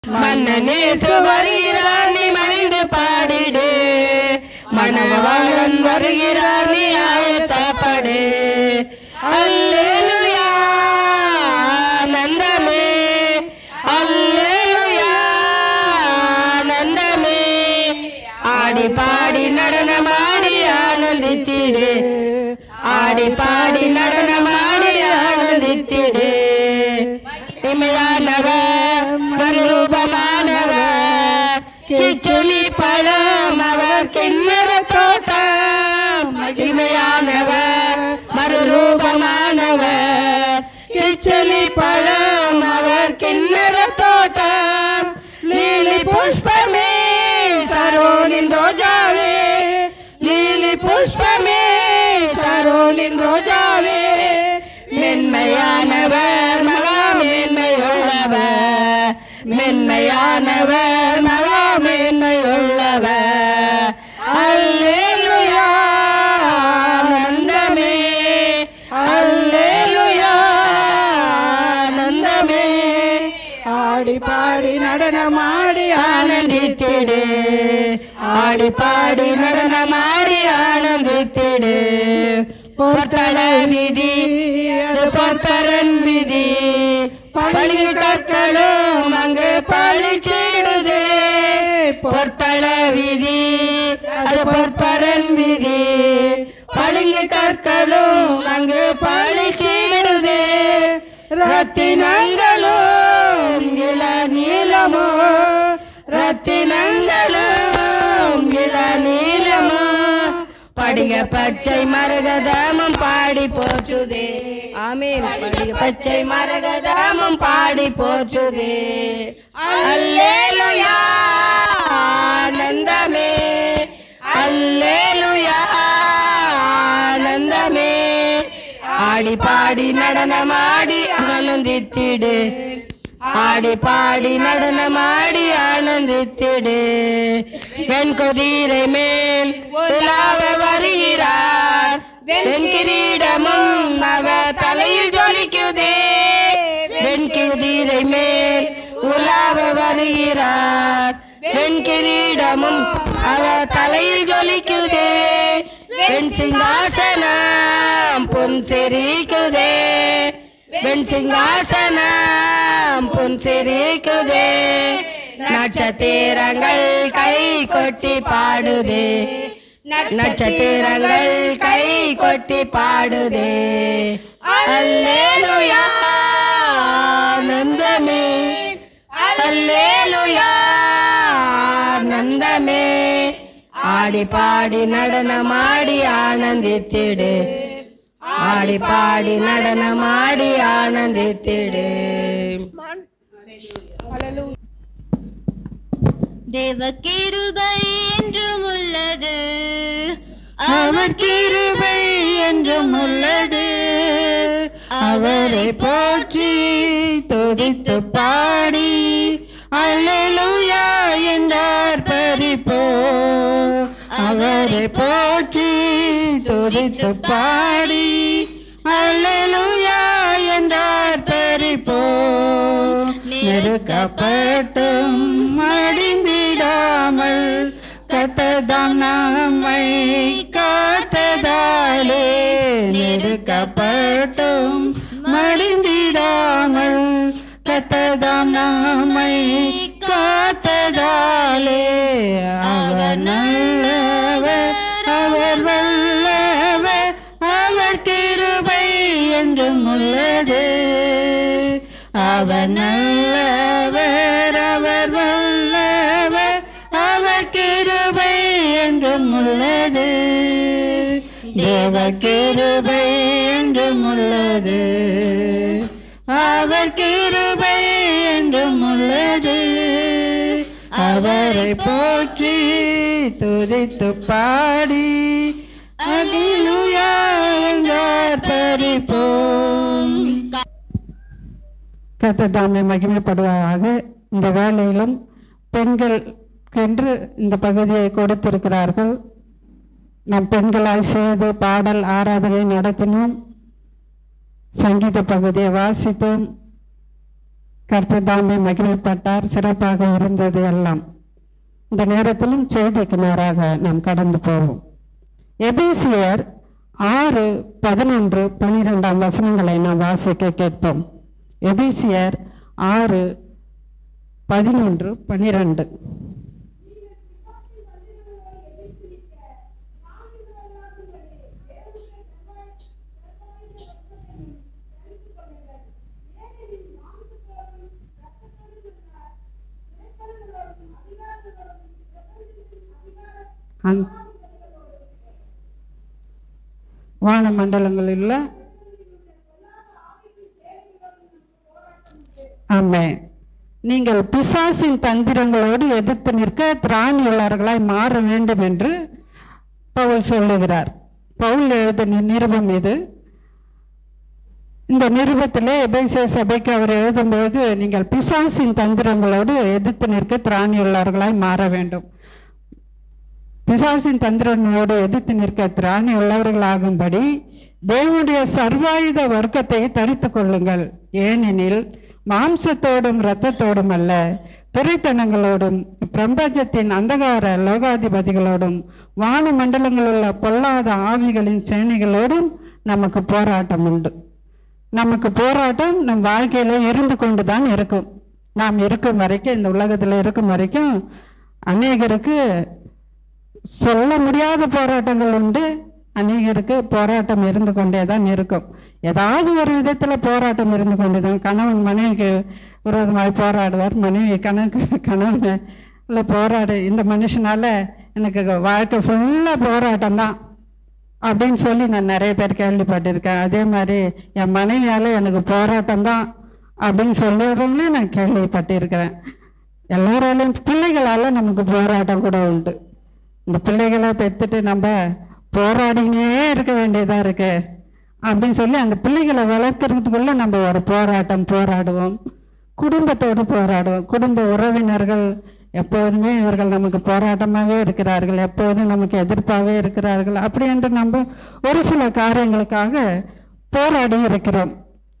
மன்னனேசு வருகிறார் நீ மறைந்து பாடிடு மணவாளன் வருகிறார் நீ ஆயத்தப்படு அல்லேலூயா நந்தமே அல்லேலூயா நந்தமே ஆடி பாடி நடனமாடி ஆனந்தித்திடு ஆடி பாடி நடனமாடி ஆனந்தித்திடு இமையானவர் மறுரூபமானவர் கிச்சுலி பழம் அவர் கிண்ணற தோட்டம் மகிமையானவர் மறுரூபமானவர் கிச்சுலி பழம் அவர் கிண்ணற தோட்டம் லீலி புஷ்பமே சரோனின் ரோஜாவே லீலி புஷ்பமே சரோனின் ரோஜாவே மென்மையானவர் மகா மேன்மையுள்ளவர் மென்மையானவர் மகா மேன்மையுள்ளவர் அல்லேலுயா நந்தமே அல்லேலுயா நந்தமே ஆடி பாடி நடனமாடி ஆனந்தித்திடு ஆடி பாடி நடனமாடி ஆனந்தித்திடு பொற்தள விதி அது பொற்பரன் விதி பளிங்கு கற்களும் அங்கு பழிச்சிடுதே பொற்தள விதி அது பொற்பரன் விதி பளிங்கு கற்களும் அங்கு பழிச்சிடுதே ரத்தினங்களும் இள நீளமோ ரத்தினங்களும் இள நீளமோ படிக பச்சை மரகதமும் பாடி போச்சுதே ஆமீன் படிக பச்சை மரகதமும் பாடி போச்சுதே அல்லேலுயா ஆனந்தமே அல்லேலுயா ஆனந்தமே ஆடி பாடி நடனமாடி ஆனந்தித்திடு ஆடி பாடி நடனமாடி ஆனந்தித்திடு வெண்குதிரை மேல் உலாவ வருகிறார் வெண்கிரீடமும் அவ தலையில் ஜொலிக்குதே வெண்குதிரை மேல் உலாவ வருகிறார் வெண்கிரீடமும் அவ தலையில் ஜொலிக்குதே வெண் சிங்காசனம் பொன் சிரிக்குதே வெண் சிங்காசனம் பொன் சிரிக்குதே நட்சத்திரங்கள் கை கொட்டி பாடுதே நட்சத்திரங்கள் கை கொட்டி பாடுதே அல்லேலுயா நந்தமே அல்லேலுயா நந்தமே ஆடி பாடி நடனமாடி ஆனந்தித்திடு ஆடி பாடி நடனமாடி ஆனந்தித்திடு தேவ கிருபை என்றும் உள்ளது அவர் கிருபை என்றும் உள்ளது அவரை போற்றி துதித்து பாடி அல்லேலூயா என்றார் பறிப்போ அவரை போற்றி துதித்து பாடி அல்லேலூயா என்றார் பறிப்போ நெருக்கப்பட்டும் மடிந்திடாமல் கத்ததாம் நம்மை காத்ததாலே நெருக்கப்பட்டும் மடிந்திடாமல் கத்ததாம் நம்மை காத்ததாலே அவர் நல்லவர் அவர் வல்லவர் அவர் கிருபை என்றும் உள்ளது அவர் நல்லவர் அவர் வல்லவர் அவர் கிருபை என்றும் உள்ளது தேவ கிருபை என்றும் உள்ளது அவர் கிருபை என்றும் உள்ளது அவரை போற்றி துதித்து பாடி அகிலுயா என்றார் பறிப்போம் கத்ததாமை மகிமைப்படுவதாக இந்த வேலையிலும் பெண்களுக்கென்று இந்த பகுதியை கொடுத்திருக்கிறார்கள் நம் பெண்களாய் செய்து பாடல் ஆராதனை நடத்தினோம் சங்கீத பகுதியை வாசித்தோம் கர்த்தர் தாமே மகிமைப்பட்டார் சிறப்பாக இருந்தது எல்லாம் இந்த நேரத்திலும் செய்திக்கு நேராக நாம் கடந்து போவோம் எபேசியர் ஆறு பதினொன்று பனிரெண்டாம் வசனங்களை நாம் வாசிக்க கேட்போம் எபேசியர் ஆறு பதினொன்று பனிரெண்டு அந் வானமண்டலங்களில் உள்ள ஆமே நீங்கள் பிசாசின் தந்திரங்களோடு எதிர்த்து நிற்க திராணியுள்ளவர்களாய் மாற வேண்டும் என்று பவுல் சொல்லுகிறார் பவுல் எழுதின நிருபம் இது இந்த நிருபத்திலே எபேசிய சபைக்கு அவர் எழுதும்போது நீங்கள் பிசாசின் தந்திரங்களோடு எதிர்த்து நிற்க திராணியுள்ளவர்களாய் மாற வேண்டும் பிசாசின் தந்திரனோடு எதிர்த்து நிற்க திராணி உள்ளவர்களாகும்படி தேவனுடைய சர்வாயுத வர்க்கத்தை தரித்துக் கொள்ளுங்கள் ஏனெனில் மாம்சத்தோடும் இரத்தத்தோடும் அல்ல துரைத்தனங்களோடும் பிரபஞ்சத்தின் அந்தகார லோகாதிபதிகளோடும் வான மண்டலங்களில் உள்ள பொல்லாத ஆவிகளின் சேனைகளோடும் நமக்கு போராட்டம் உண்டு நமக்கு போராட்டம் நம் வாழ்க்கையில இருந்து கொண்டு தான் இருக்கும் நாம் இருக்கும் வரைக்கும் இந்த உலகத்தில் இருக்கும் வரைக்கும் அநேகருக்கு சொல்ல முடியாத போராட்டங்கள் உண்டு அநேகருக்கு போராட்டம் இருந்து கொண்டே தான் இருக்கும் ஏதாவது ஒரு விதத்துல போராட்டம் இருந்து கொண்டே தான் கணவன் மனைவிக்கு விரோதமாக போராடுவார் மனைவி கணக்கு கணவன் போராடு இந்த மனுஷனால எனக்கு வாழ்க்கை ஃபுல்லா போராட்டம் தான் அப்படின்னு சொல்லி நான் நிறைய பேர் கேள்விப்பட்டிருக்கேன் அதே மாதிரி என் மனைவியால எனக்கு போராட்டம் தான் அப்படின்னு சொல்லுறவங்களையும் நான் கேள்விப்பட்டிருக்கிறேன் எல்லாராலையும் பிள்ளைகளால நமக்கு போராட்டம் கூட உண்டு இந்த பிள்ளைகளை பெற்றுட்டு நம்ம போராடினே இருக்க வேண்டியதா இருக்கு அப்படின்னு சொல்லி அந்த பிள்ளைகளை வளர்க்கறதுக்குள்ள நம்ம ஒரு போராட்டம் போராடுவோம் குடும்பத்தோடு போராடுவோம் குடும்ப உறவினர்கள் எப்போதுமே இவர்கள் நமக்கு போராட்டமாகவே இருக்கிறார்கள் எப்போதும் நமக்கு எதிர்ப்பாகவே இருக்கிறார்கள் அப்படி என்று நம்ம ஒரு சில காரியங்களுக்காக போராடி இருக்கிறோம்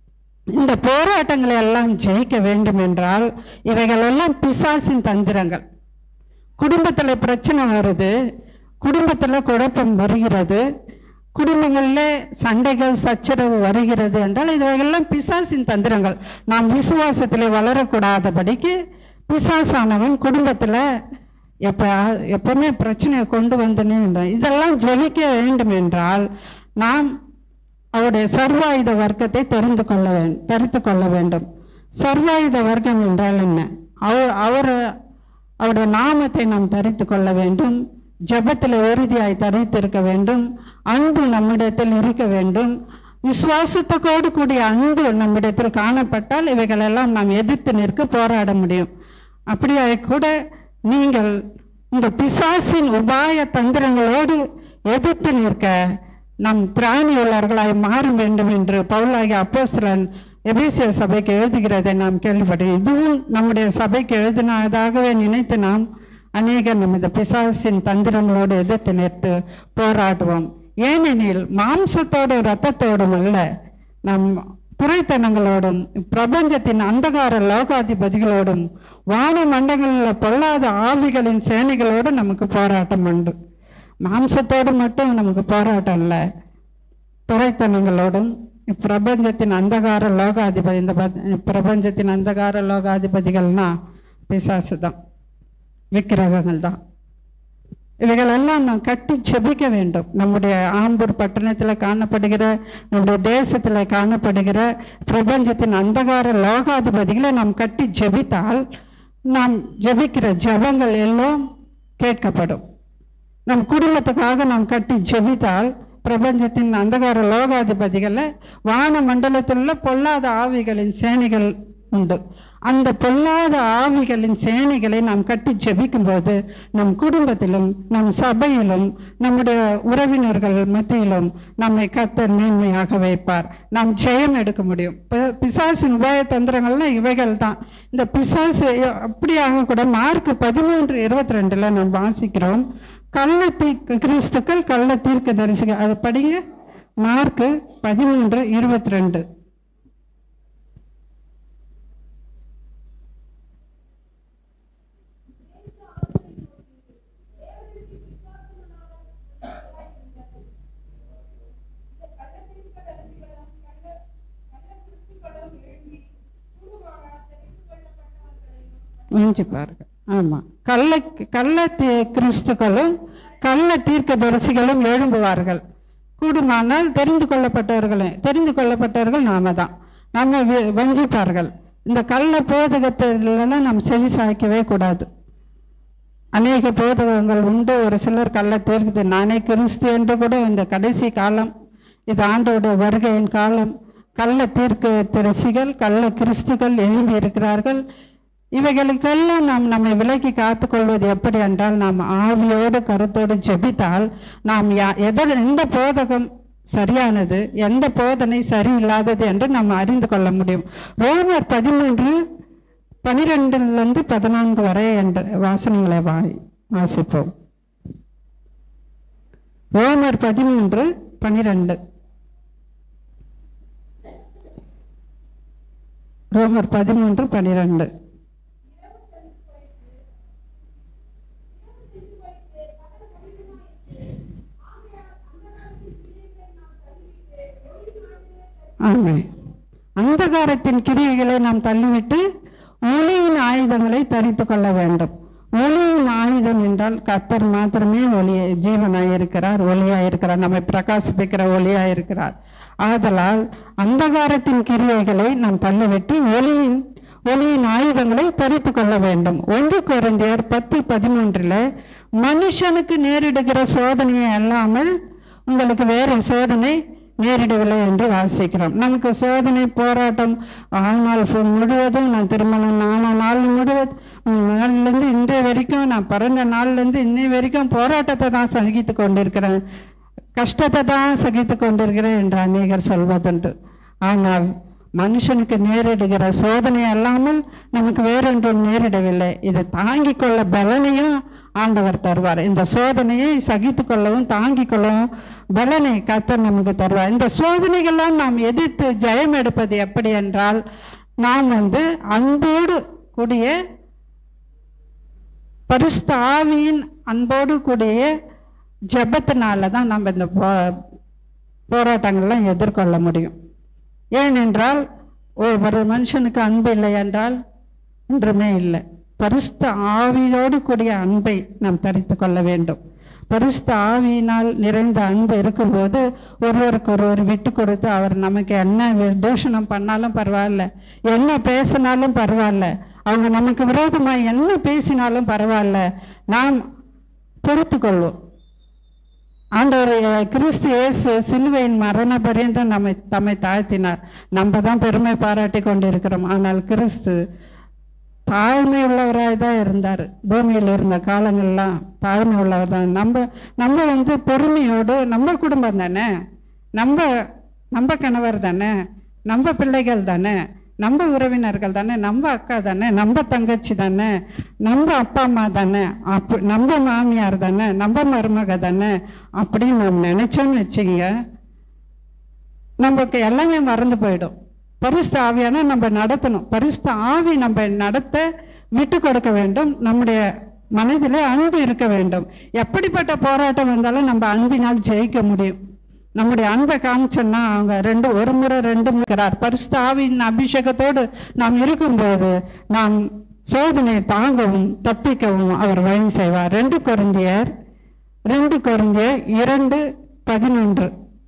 இந்த போராட்டங்களை எல்லாம் ஜெயிக்க வேண்டும் என்றால் இவைகள் எல்லாம் பிசாசின் தந்திரங்கள் குடும்பத்துல பிரச்சனை வருது குடும்பத்துல குழப்பம் வருகிறது குடும்பங்களில் சண்டைகள் சச்சரவு வருகிறது என்றால் இவைகள்லாம் பிசாசின் தந்திரங்கள் நாம் விசுவாசத்திலே வளரக்கூடாதபடிக்கு பிசாசானவன் குடும்பத்துல எப்ப எப்பவுமே பிரச்சனையை கொண்டு வந்தனே என்றான். இதெல்லாம் ஜெயிக்க வேண்டும் என்றால் நாம் அவருடைய சர்வாயுத வர்க்கத்தை தெரிந்து கொள்ள வேண்டும் தெரிந்து கொள்ள வேண்டும் சர்வாயுத வர்க்கம் என்றால் என்ன அவர் அவர் அவருடைய நாமத்தை நாம் தரித்து கொள்ள வேண்டும் ஜெபத்தில் உறுதியாய் தரித்திருக்க வேண்டும் அன்பு நம்மிடத்தில் இருக்க வேண்டும் விசுவாசத்தோடு கூடிய அன்பு நம்மிடத்தில் காணப்பட்டால் இவைகளெல்லாம் நாம் எதிர்த்து நிற்க போராட முடியும் அப்படியே கூட நீங்கள் இந்த பிசாசின் உபாய தந்திரங்களோடு எதிர்த்து நிற்க நம் திராணியுள்ளவர்களாய் மாற வேண்டும் என்று பவுலாகிய அப்போஸ்தலன் எபேசிய சபைக்கு எழுதுகிறதை நாம் கேள்விப்பட்டோம் இதுவும் நம்முடைய சபைக்கு எழுதினதாகவே நினைத்து நாம் அநேகர் நமது பிசாசின் தந்திரங்களோடு எதிர்த்து நிறுத்து போராடுவோம் ஏனெனில் மாம்சத்தோடும் இரத்தத்தோடும் அல்ல நம் துறைத்தனங்களோடும் பிரபஞ்சத்தின் அந்தகார லோகாதிபதிகளோடும் வான மண்டங்களில் பொல்லாத ஆவிகளின் சேனைகளோடும் நமக்கு போராட்டம் உண்டு மாம்சத்தோடு மட்டும் நமக்கு போராட்டம் இல்லை துறைத்தனங்களோடும் பிரபஞ்சத்தின் அந்தகார லோகாதிபதி இந்த ப- பிரபஞ்சத்தின் அந்தகார லோகாதிபதிகள்னா பிசாசு தான் விக்கிரகங்கள் தான் இவைகளெல்லாம் நாம் கட்டி செபிக்க வேண்டும் நம்முடைய ஆம்பூர் பட்டணத்தில் காணப்படுகிற நம்முடைய தேசத்தில் காணப்படுகிற பிரபஞ்சத்தின் அந்தகார லோகாதிபதிகளை நாம் கட்டி ஜெபித்தால் நாம் ஜெபிக்கிற ஜெபங்கள் எல்லாம் கேட்கப்படும் நம் குடும்பத்துக்காக நாம் கட்டி ஜெபித்தால் பிரபஞ்சத்தின் அந்தகார லோகாதிபதிகளை வான மண்டலத்தில் உள்ள பொல்லாத ஆவிகளின் சேனைகள் உண்டு அந்த பொல்லாத ஆவிகளின் சேனைகளை நாம் கட்டி ஜெபிக்கும் போது நம் குடும்பத்திலும் நம் சபையிலும் நம்முடைய உறவினர்கள் மத்தியிலும் நம்மை கத்தர் மேன்மையாக வைப்பார் நாம் ஜெயம் எடுக்க முடியும் பி- பிசாசின் உபாய தந்திரங்கள்லாம் இவைகள் தான் இந்த பிசாசு அப்படியாக கூட மார்க் பதிமூன்று இருபத்தி ரெண்டுல நாம் வாசிக்கிறோம் கள்ள தீ கிறிஸ்துக்கள் கள்ள தீர்க்க தரிசிகள் அதை படிங்க மார்க்கு பதிமூன்று இருபத்தி ரெண்டு வஞ்சிப்பார்கள் ஆமாம் கள்ள கள்ள தீ- கிறிஸ்துக்களும் கள்ள தீர்க்கதரிசிகளும் எழும்புவார்கள் கூடுமானால் தெரிந்து கொள்ளப்பட்டவர்களே தெரிந்து கொள்ளப்பட்டவர்கள் நாம தான் நம்ம வி- வஞ்சிப்பார்கள் இந்த கள்ள போதகத்திலலாம் நாம் செவி சாய்க்கவே கூடாது அநேக போதகங்கள் உண்டு ஒரு சிலர் கள்ள தீர்க்குது நானே கிறிஸ்து என்று கூட இந்த கடைசி காலம் இது ஆண்டோட வருகையின் காலம் கள்ள தீர்க்க தரிசிகள் கள்ள கிறிஸ்துகள் எழும்பி இருக்கிறார்கள் இவைகளுக்கெல்லாம் நாம் நம்மை விலக்கி காத்துக்கொள்வது எப்படி என்றால் நாம் ஆவியோடு கருத்தோடு ஜெபித்தால் நாம் யா- எதர் எந்த போதகம் சரியானது எந்த போதனை சரியில்லாதது என்று நாம் அறிந்து கொள்ள முடியும் ரோமர் பதிமூன்று பனிரெண்டுலேருந்து பதினான்கு வரை என்ற வாசனங்களை வாய் வாசிப்போம் ரோமர் பதிமூன்று பனிரெண்டு ரோமர் பதிமூன்று பனிரெண்டு ஆமென் அந்தகாரத்தின் கிரியைகளை நாம் தள்ளிவிட்டு ஒளியின் ஆயுதங்களை தரித்து கொள்ள வேண்டும் ஒளியின் ஆயுதம் என்றால் கத்தர் மாத்திரமே ஒளி ஜீவனாய் இருக்கிறார் ஒளியாய் இருக்கிறார் நம்மை பிரகாசிப்பிக்கிற ஒளியாய் இருக்கிறார் ஆதலால் அந்தகாரத்தின் கிரியைகளை நாம் தள்ளிவிட்டு ஒளியின் ஒளியின் ஆயுதங்களை தரித்து கொள்ள வேண்டும் ஒன்று குறைந்தியர் பத்து பதிமூன்றுல மனுஷனுக்கு நேரிடுகிற சோதனையை அல்லாமல் உங்களுக்கு வேற சோதனை நேரிடவில்லை என்று வாசிக்கிறோம் நமக்கு சோதனை போராட்டம் வாழ்நாள் ஃபு- முழுவதும் நான் திருமணம் நாலு நாள் முழுவதும் நாள்லேருந்து இன்றைய வரைக்கும் நான் பிறந்த நாள்லேருந்து இன்னை வரைக்கும் போராட்டத்தை தான் சகித்து கொண்டிருக்கிறேன் கஷ்டத்தை தான் சகித்து கொண்டிருக்கிறேன் என்று அநேகர் சொல்வதுண்டு ஆனால் மனுஷனுக்கு நேரிடுகிற சோதனை அல்லாமல் நமக்கு வேறொன்றும் நேரிடவில்லை இதை தாங்கிக் கொள்ள பலனையும் ஆண்டவர் தருவார் இந்த சோதனையை சகித்து கொள்ளவும் தாங்கிக் கொள்ளவும் பலனை கர்த்தர் நமக்கு தருவார் இந்த சோதனைகள்லாம் நாம் எதிர்த்து ஜெயம் எடுப்பது எப்படி என்றால் நாம் வந்து அன்போடு கூடிய பரிசுத்த ஆவியின் அன்போடு கூடிய ஜெபத்தினால தான் நம்ம இந்த போ போராட்டங்கள்லாம் எதிர்கொள்ள முடியும் ஏனென்றால் ஒரு மனுஷனுக்கு அன்பு இல்லை என்றால் ஒன்றுமே இல்லை பரிசுத்த ஆவியோடு கூடிய அன்பை நாம் தரித்து கொள்ள வேண்டும் பரிசுத்த ஆவியினால் நிறைந்த அன்பு இருக்கும்போது ஒருவருக்கு ஒருவர் விட்டு கொடுத்து அவர் நமக்கு என்ன வி- தூஷணம் பண்ணாலும் பரவாயில்ல என்ன பேசினாலும் பரவாயில்ல அவங்க நமக்கு விரோதமாக என்ன பேசினாலும் பரவாயில்ல நாம் பொறுத்து கொள்வோம் ஆண்டவர் அஹ், கிறிஸ்து இயேசு சிலுவையின் மரண பரியந்தம் நம்மை தம்மை தாழ்த்தினார் நம்ம தான் பெருமை பாராட்டி கொண்டிருக்கிறோம் ஆனால் கிறிஸ்து தாழ்மை உள்ளவராய் தான் இருந்தார் பூமியில் இருந்த காலங்கள்லாம் தாழ்மை உள்ளவர் தான் நம்ம நம்ம வந்து பொறுமையோடு நம்ம குடும்பம் தானே நம்ம நம்ம கணவர் தானே நம்ம பிள்ளைகள் தானே நம்ம உறவினர்கள் தானே நம்ம அக்கா தானே நம்ம தங்கச்சி தானே நம்ம அப்பா அம்மா தானே அப்ப நம்ம மாமியார் தானே நம்ம மருமக தானே அப்படின்னு நம்ம நினைச்சோன்னு வச்சுங்க நமக்கு எல்லாமே மறந்து போயிடும் பரிசுத்த ஆவியான நம்ம நடத்தணும் பரிசுத்த ஆவி நம்ம நடத்த விட்டு கொடுக்க வேண்டும் நம்முடைய மனதில் அன்பு இருக்க வேண்டும் எப்படிப்பட்ட போராட்டம் வந்தாலும் நம்ம அன்பினால் ஜெயிக்க முடியும் நம்முடைய அன்பை காமிச்சோன்னா அவங்க ரெண்டு ஒரு முறை ரெண்டு இருக்கிறார் பரிசுத்த ஆவியின் அபிஷேகத்தோடு நாம் இருக்கும்போது நாம் சோதனை தாங்கவும் தப்பிக்கவும் அவர் வழி செய்வார் ரெண்டு கொரிந்தியர் ரெண்டு கொரிந்தியர் இரண்டு பதினொன்று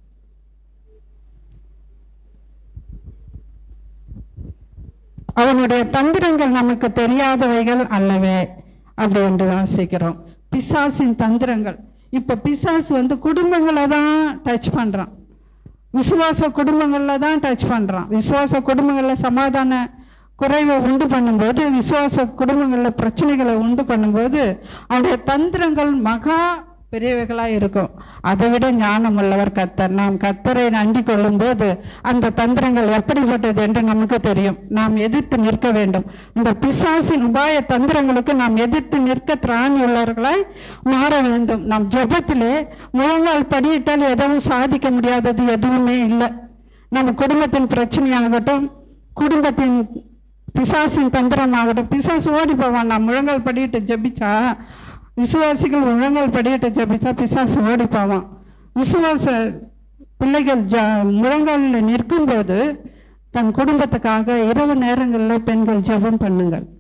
அவனுடைய தந்திரங்கள் நமக்கு தெரியாதவைகள் அல்லவே அப்படி என்று வாசிக்கிறோம் பிசாசின் தந்திரங்கள் இப்ப பிசாசு வந்து குடும்பங்களை தான் டச் பண்றான் விசுவாச குடும்பங்கள்ல தான் டச் பண்றான் விசுவாச குடும்பங்கள்ல சமாதான குறைவை உண்டு பண்ணும்போது விசுவாச குடும்பங்கள்ல பிரச்சனைகளை உண்டு பண்ணும்போது அவனுடைய தந்திரங்கள் மகா பெரியவைகளா இருக்கும் அதை விட ஞானம் உள்ளவர் கத்தர் நாம் கத்தரை நன்றி கொள்ளும்போது அந்த தந்திரங்கள் எப்படிப்பட்டது என்று நமக்கு தெரியும் நாம் எதிர்த்து நிற்க வேண்டும் இந்த பிசாசின் உபாய தந்திரங்களுக்கு நாம் எதிர்த்து நிற்க திராணி உள்ளவர்களாய் மாற வேண்டும் நாம் ஜெபத்திலே முழங்கால் படியிட்டால் எதுவும் சாதிக்க முடியாதது எதுவுமே இல்லை நம்ம குடும்பத்தின் பிரச்சனையாகட்டும் குடும்பத்தின் பிசாசின் தந்திரமாகட்டும் பிசாசு ஓடி போவான் நான் முழங்கால் படியிட்டு ஜெபிச்சா விசுவாசிகள் முழங்கால் படியிட்டு ஜெபிச்சா பிசாசு ஓடி போவான் விசுவாச பிள்ளைகள் ஜ முழங்காலில் நிற்கும்போது தன் குடும்பத்துக்காக இரவு நேரங்களில் பெண்கள் ஜெபம் பண்ணுங்கள்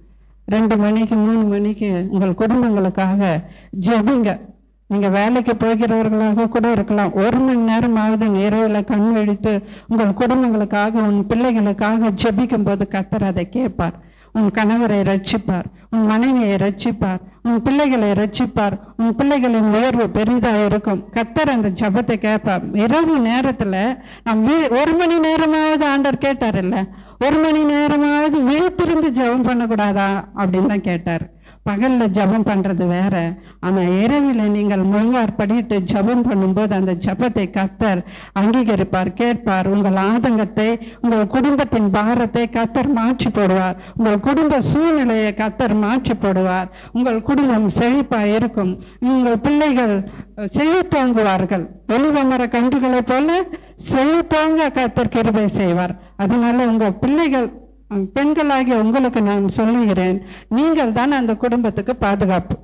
ரெண்டு மணிக்கு மூணு மணிக்கு உங்கள் குடும்பங்களுக்காக ஜெபிங்க நீங்க வேலைக்கு போகிறவர்களாக கூட இருக்கலாம் ஒரு மணி நேரமாவது இரவுல கண் விழித்து உங்கள் குடும்பங்களுக்காக உன் பிள்ளைகளுக்காக ஜெபிக்கும் போது கத்தர் அதை கேட்பார் உன் கணவரை ரட்சிப்பார் உன் மனைவியை ரட்சிப்பார் உன் பிள்ளைகளை ரட்சிப்பார் உன் பிள்ளைகளின் உயர்வு பெரிதா இருக்கும் கத்தர் அந்த ஜபத்தை கேட்பார் இரவு நேரத்துல நம் வீ ஒரு மணி நேரமாவது ஆண்டவர் கேட்டார் இல்ல ஒரு மணி நேரமாவது விழித்திருந்து ஜெபம் பண்ணக்கூடாதா அப்படின்னு தான் கேட்டார் பகல்ல ஜெபம் பண்றது வேற ஆனா இரவில நீங்கள் முழங்கார் படிட்டு ஜெபம் பண்ணும்போது அந்த ஜெபத்தை கத்தர் அங்கீகரிப்பார் கேட்பார் உங்கள் ஆதங்கத்தை உங்கள் குடும்பத்தின் பாரத்தை கத்தர் மாற்றி போடுவார் உங்கள் குடும்ப சூழ்நிலையை கத்தர் மாற்றி போடுவார் உங்கள் குடும்பம் செழிப்பா இருக்கும் உங்கள் பிள்ளைகள் செழித்தோங்குவார்கள் ஒளிவ மர கன்றுகளைப் போல செழித்தோங்க கத்தர் கிருபை செய்வார் அதனால உங்க பிள்ளைகள் உம், பெண்களாகிய உங்களுக்கு நான் சொல்லுகிறேன் நீங்கள் தான் அந்த குடும்பத்துக்கு பாதுகாப்பு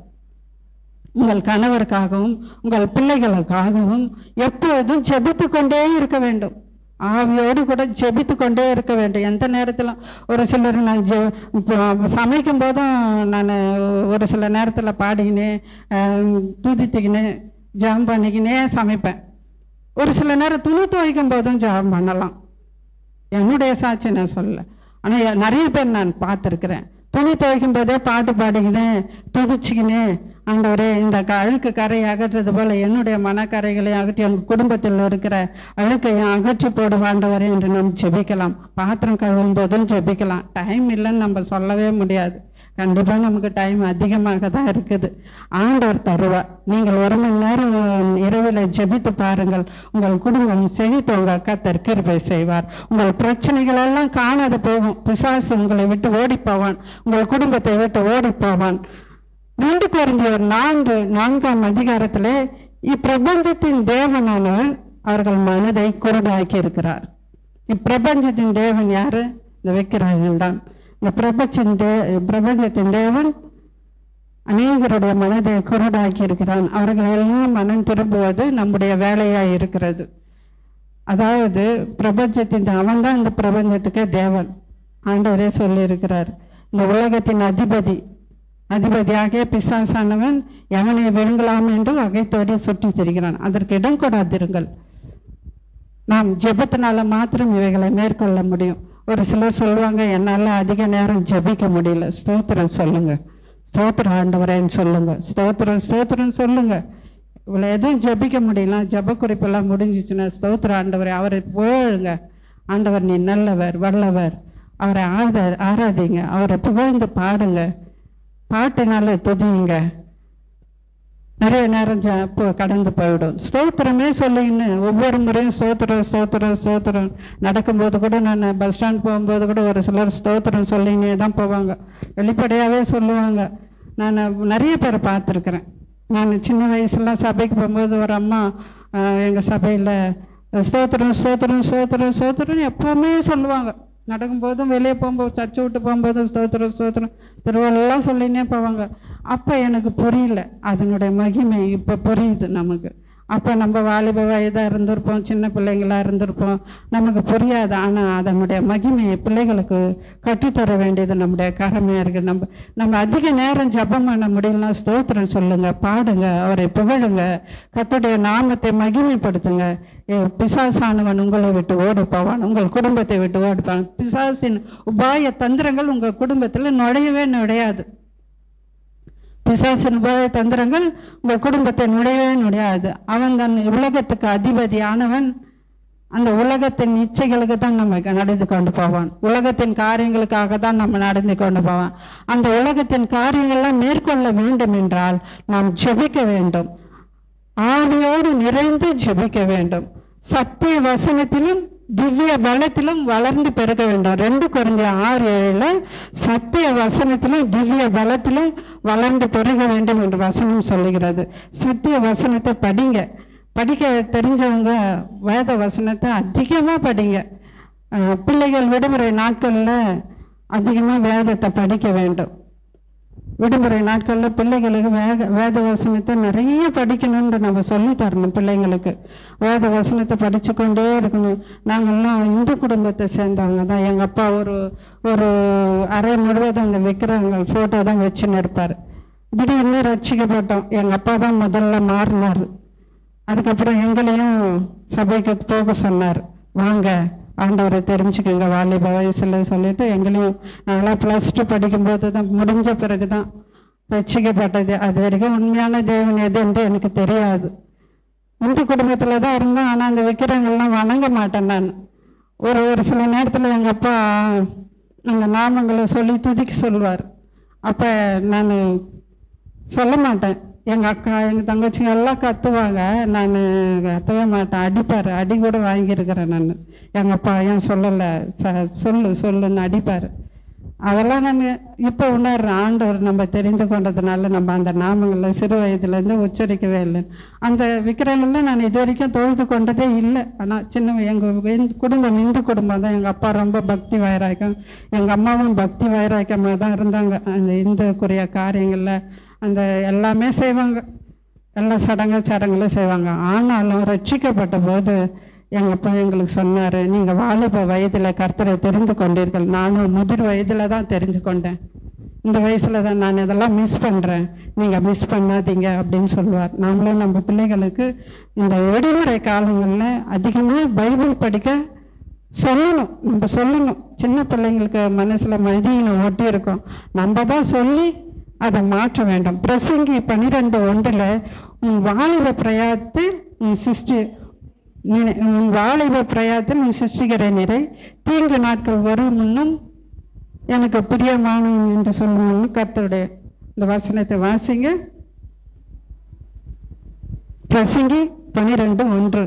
உங்கள் கணவருக்காகவும் உங்கள் பிள்ளைகளுக்காகவும் எப்பொழுதும் ஜெபித்து கொண்டே இருக்க வேண்டும் ஆவியோடு கூட ஜெபித்து கொண்டே இருக்க வேண்டும் எந்த நேரத்திலும் ஒரு சிலர் நான் ஜெ இப்போ சமைக்கும் போதும் நான் ஒரு சில நேரத்தில் பாடிக்கினே ஆஹ், துதித்துக்கினே ஜெபம் பண்ணிக்கினே சமைப்பேன் ஒரு சில நேரம் துணி துவைக்கும் போதும் ஜெபம் பண்ணலாம் என்னுடைய சாட்சி நான் சொல்லல ஆனால் நிறைய பேர் நான் பார்த்துருக்குறேன் துணி துவைக்கும் போதே பாட்டு பாடிக்கினேன் துதிச்சுக்கினேன் ஆண்டவரே இந்த க அழுக்கு கரையை அகற்றுறது போல என்னுடைய மனக்கரைகளை அகற்றி எங்கள் குடும்பத்தில் இருக்கிற அழுக்கையும் அகற்றி போடும் ஆண்டவரே என்று நாம் ஜெபிக்கலாம் பாத்திரம் கழுவும் போதும் ஜெபிக்கலாம் டைம் இல்லைன்னு நம்ம சொல்லவே முடியாது கண்டிப்பாக நமக்கு டைம் அதிகமாக தான் இருக்குது ஆண்டவர் தருவார் நீங்கள் ஒரு மணி நேரம் இரவில் ஜெபித்து பாருங்கள் உங்கள் குடும்பம் செழித்தவங்க கத்தர் கிருபை செய்வார் உங்கள் பிரச்சனைகள் எல்லாம் காணாத போகும் பிசாசு உங்களை விட்டு ஓடி போவான் உங்கள் குடும்பத்தை விட்டு ஓடி போவான் ரெண்டு குறைந்தவர் நான்கு நான்காம் அதிகாரத்திலே இப்பிரபஞ்சத்தின் தேவனானவர் அவர்கள் மனதை குருடாக்கி இருக்கிறார் இப்பிரபஞ்சத்தின் தேவன் யாரு இந்த விக்கிரகங்கள் தான் இந்த பிரபஞ்சத்தின் தே பிரபஞ்சத்தின் தேவன் அநேகருடைய மனதை குருடாக்கி இருக்கிறான் அவர்கள் எல்லாம் மனம் திரும்புவது நம்முடைய வேலையாய் இருக்கிறது அதாவது பிரபஞ்சத்தின் அவன் தான் இந்த பிரபஞ்சத்துக்கே தேவன் ஆண்டவரே சொல்லியிருக்கிறார் இந்த உலகத்தின் அதிபதி அதிபதியாக பிசாசானவன் எவனை விழுங்கலாம் என்று வகைத்தோடி சுற்றி திரிகிறான் அதற்கு இடம் கொடாதிருங்கள் நாம் ஜெபத்தினால மாத்திரம் இவைகளை மேற்கொள்ள முடியும் ஒரு சிலர் சொல்லுவாங்க என்னால் அதிக நேரம் ஜெபிக்க முடியல ஸ்தோத்திரம் சொல்லுங்க ஸ்தோத்திரம் ஆண்டவரேன்னு சொல்லுங்க ஸ்தோத்திரம் ஸ்தோத்திரம் சொல்லுங்க இவ்வளோ எதுவும் ஜெபிக்க முடியல ஜெப குறிப்பெல்லாம் முடிஞ்சிச்சுன்னா ஸ்தோத்திரம் ஆண்டவரே அவரை புகழுங்க ஆண்டவர் நீ நல்லவர் வல்லவர் அவரை ஆத ஆராதிங்க அவரை புகழ்ந்து பாடுங்க பாட்டினால துதியுங்க நிறைய நேரம் ஜ- இப்போ கடந்து போயிடும் ஸ்தோத்திரமே சொல்லிங்கன்னு ஒவ்வொரு முறையும் ஸ்தோத்திரம் ஸ்தோத்திரம் ஸ்தோத்திரம் நடக்கும்போது கூட நான் பஸ் ஸ்டாண்ட் போகும்போது கூட ஒரு சிலர் ஸ்தோத்திரம் சொல்லிங்கன்னே தான் போவாங்க வெளிப்படையாகவே சொல்லுவாங்க நான் நிறைய பேரை பார்த்துருக்குறேன் நான் சின்ன வயசுலாம் சபைக்கு போகும்போது ஒரு அம்மா எங்கள் சபையில் ஸ்தோத்திரம் ஸ்தோத்திரம் ஸ்தோத்திரம் ஸ்தோத்திரம் எப்போவுமே சொல்லுவாங்க நடக்கும்போதும் வெளியே போகும்போது சர்ச்சை விட்டு போகும்போதும் ஸ்தோத்திரம் ஸ்தோத்திரம் திருவள்ளுவெல்லாம் சொல்லினே போவாங்க அப்போ எனக்கு புரியல அதனுடைய மகிமை இப்போ புரியுது நமக்கு அப்போ நம்ம வாலிப வயதாக இருந்திருப்போம் சின்ன பிள்ளைங்களா இருந்திருப்போம் நமக்கு புரியாது ஆனால் அதனுடைய மகிமையை பிள்ளைகளுக்கு கற்றுத்தர வேண்டியது நம்முடைய கடமையாக இருக்குது நம்ம நம்ம அதிக நேரம் ஜெபம் பண்ண முடியலன்னா ஸ்தோத்திரம் சொல்லுங்க பாடுங்க அவரை புகழுங்க கர்த்தருடைய நாமத்தை மகிமைப்படுத்துங்க ஏ, பிசாசானவன் உங்களை விட்டு ஓடி போவான் உங்கள் குடும்பத்தை விட்டு ஓடி போவான் பிசாசின் உபாய தந்திரங்கள் உங்கள் குடும்பத்தில் நுழையவே நுழையாது பிசாசின் உபாய தந்திரங்கள் உங்கள் குடும்பத்தை நுழையவே நுழையாது அவன் தன் உலகத்துக்கு அதிபதியானவன் அந்த உலகத்தின் இச்சைகளுக்கு தான் நம்ம நடந்து கொண்டு போவான் உலகத்தின் காரியங்களுக்காக தான் நம்ம நடந்து கொண்டு போவான் அந்த உலகத்தின் காரியங்கள்லாம் மேற்கொள்ள வேண்டும் என்றால் நாம் ஜெபிக்க வேண்டும் ஆவியோடு நிறைந்து ஜெபிக்க வேண்டும் சத்திய வசனத்திலும் திவ்ய பலத்திலும் வளர்ந்து பெருக வேண்டும் ரெண்டு குறைஞ்ச ஆறு ஏழுல சத்திய வசனத்திலும் திவ்ய பலத்திலும் வளர்ந்து பெருக வேண்டும் என்று வசனம் சொல்லுகிறது சத்திய வசனத்தை படிங்க படிக்க தெரிஞ்சவங்க வேத வசனத்தை அதிகமாக படிங்க அஹ், பிள்ளைகள் விடுமுறை நாட்களில் அதிகமாக வேதத்தை படிக்க வேண்டும் விடுமுறை நாட்களில் பிள்ளைகளுக்கு வேக வேத வசனத்தை நிறைய படிக்கணும்னு நம்ம சொல்லி தரணும் பிள்ளைங்களுக்கு வேத வசனத்தை படித்து கொண்டே இருக்கணும் நாங்கள்லாம் இந்து குடும்பத்தை சேர்ந்தவங்க தான் எங்கள் அப்பா ஒரு ஒரு அறை முழுவதும் அந்த விக்கிரகங்கள் ஃபோட்டோ தான் வச்சுன்னு இருப்பார் திடீர்னு ரட்சிக்கப்பட்டோம் எங்கள் அப்பா தான் முதல்ல மாறினார் அதுக்கப்புறம் எங்களையும் சபைக்கு போக சொன்னார் வாங்க ஆண்டவரை தெரிஞ்சுக்கோங்க வாலிப வயசுல சொல்லிட்டு எங்களையும் நாங்களாம் ப்ளஸ் டூ படிக்கும்போது தான் முடிஞ்ச பிறகு தான் ரட்சிக்கப்பட்டது அது வரைக்கும் உண்மையான தேவன் எதுன்ட்டு எனக்கு தெரியாது இந்து குடும்பத்தில் தான் இருந்தேன் ஆனால் அந்த விக்கிரங்கள்லாம் வணங்க மாட்டேன் நான் ஒரு ஒரு சில நேரத்தில் எங்கள் அப்பா அந்த நாமங்களை சொல்லி துதிக்க சொல்வார் அப்போ நான் சொல்ல மாட்டேன் எங்கள் அக்கா எங்கள் தங்கச்சிங்க எல்லாம் கத்துவாங்க நான் கத்தவே மாட்டேன் அடிப்பார் அடி கூட வாங்கியிருக்கிறேன் நான் எங்கள் அப்பா ஏன் சொல்லலை ச சொல்லு சொல்லுன்னு அடிப்பார் அதெல்லாம் நான் இப்போ உணர்றேன் ஆண்டவர் நம்ம தெரிந்து கொண்டதுனால நம்ம அந்த நாமங்களை சிறு வயதுலேருந்து உச்சரிக்கவே இல்லை அந்த விக்கிரகங்களில் நான் இது வரைக்கும் தொழுது கொண்டதே இல்லை ஆனால் சின்ன எங்கள் குடும்பம் இந்து குடும்பம் தான் எங்கள் அப்பா ரொம்ப பக்தி வைராக்கியம் எங்கள் அம்மாவும் பக்தி வைராக்கியமாக தான் இருந்தாங்க அந்த இந்துக்குரிய காரியங்களில் அந்த எல்லாமே செய்வாங்க எல்லா சடங்கு சடங்குகளும் செய்வாங்க ஆனாலும் ரட்சிக்கப்பட்ட போது எங்கள் அப்பா எங்களுக்கு சொன்னார் நீங்கள் வாலிப வயதில் கர்த்தரை தெரிந்து கொண்டீர்கள் நானும் முதிர் வயதில் தான் தெரிஞ்சு கொண்டேன் இந்த வயசில் தான் நான் இதெல்லாம் மிஸ் பண்ணுறேன் நீங்கள் மிஸ் பண்ணாதீங்க அப்படின்னு சொல்லுவார் நாமளும் நம்ம பிள்ளைகளுக்கு இந்த விடுமுறை காலங்களில் அதிகமாக பைபிள் படிக்க சொல்லணும் நம்ம சொல்லணும் சின்ன பிள்ளைங்களுக்கு மனசில் மதியினை ஒட்டி இருக்கும் நம்ம தான் சொல்லி அதை மாற்ற வேண்டும் பிரசங்கி பன்னிரெண்டு ஒன்றில் உன் வாலிப பிரயாத்தில் உன் சிருஷ்டி நினை- உன் வாலிப பிரயாத்தில் உன் சிருஷ்டிக்கிற நிறை தீங்கு நாட்கள் வரும் முன்னும் எனக்கு பிரியமானவன் என்று சொல்லணும்னு கர்த்தருடைய இந்த வசனத்தை வாசிங்க பிரசங்கி பன்னிரெண்டு ஒன்று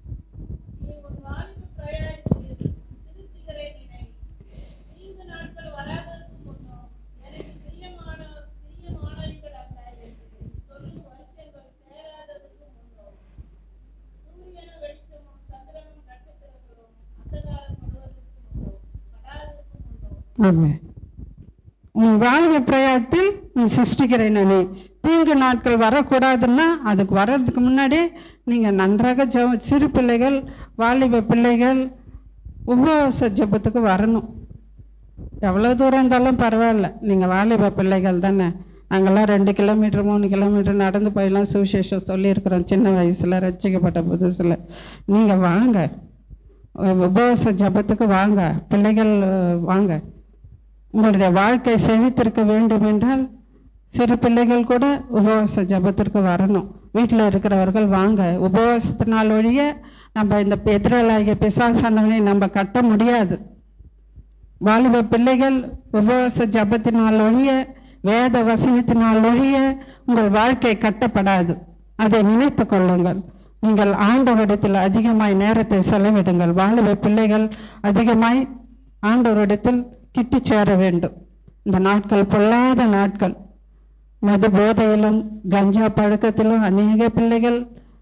ஆமாம் உன் வாழ்வு பிரயாத்தில் நீ சிருஷ்டிக்கிறேன் நானே தீங்கு நாட்கள் வரக்கூடாதுன்னா அதுக்கு வர்றதுக்கு முன்னாடி நீங்கள் நன்றாக ஜெப சிறு பிள்ளைகள் வாலிப பிள்ளைகள் உபவாச ஜெபத்துக்கு வரணும் எவ்வளோ தூரம் இருந்தாலும் பரவாயில்ல நீங்கள் வாலிப பிள்ளைகள் தானே நாங்கள்லாம் ரெண்டு கிலோமீட்டர் மூணு கிலோமீட்டர் நடந்து போயெல்லாம் சுவிசேஷம் சொல்லியிருக்கிறோம் சின்ன வயசில் ரட்சிக்கப்பட்ட புதுசில் நீங்கள் வாங்க உபவாச ஜெபத்துக்கு வாங்க பிள்ளைகள் அஹ், வாங்க உங்களுடைய வாழ்க்கை செழித்திருக்க வேண்டும் என்றால் சிறு பிள்ளைகள் கூட உபவாச ஜெபத்திற்கு வரணும் வீட்டில் இருக்கிறவர்கள் வாங்க உபவாசத்தினால் ஒழிய நம்ம இந்த எதிராளாகிய பிசாசானவனை நம்ம கட்ட முடியாது வாலிப பிள்ளைகள் உபவாச ஜபத்தினால் ஒழிய வேத வசனத்தினால் ஒழிய உங்கள் வாழ்க்கை கட்டப்படாது அதை நினைத்து கொள்ளுங்கள் நீங்கள் ஆண்டவரிடத்தில் அதிகமாய் நேரத்தை செலவிடுங்கள் வாலிப பிள்ளைகள் அதிகமாய் ஆண்டவரிடத்தில் கிட்டி சேர வேண்டும் இந்த நாட்கள் பொல்லாத நாட்கள் மது போதையிலும் கஞ்சா பழக்கத்திலும் அநேக பிள்ளைகள்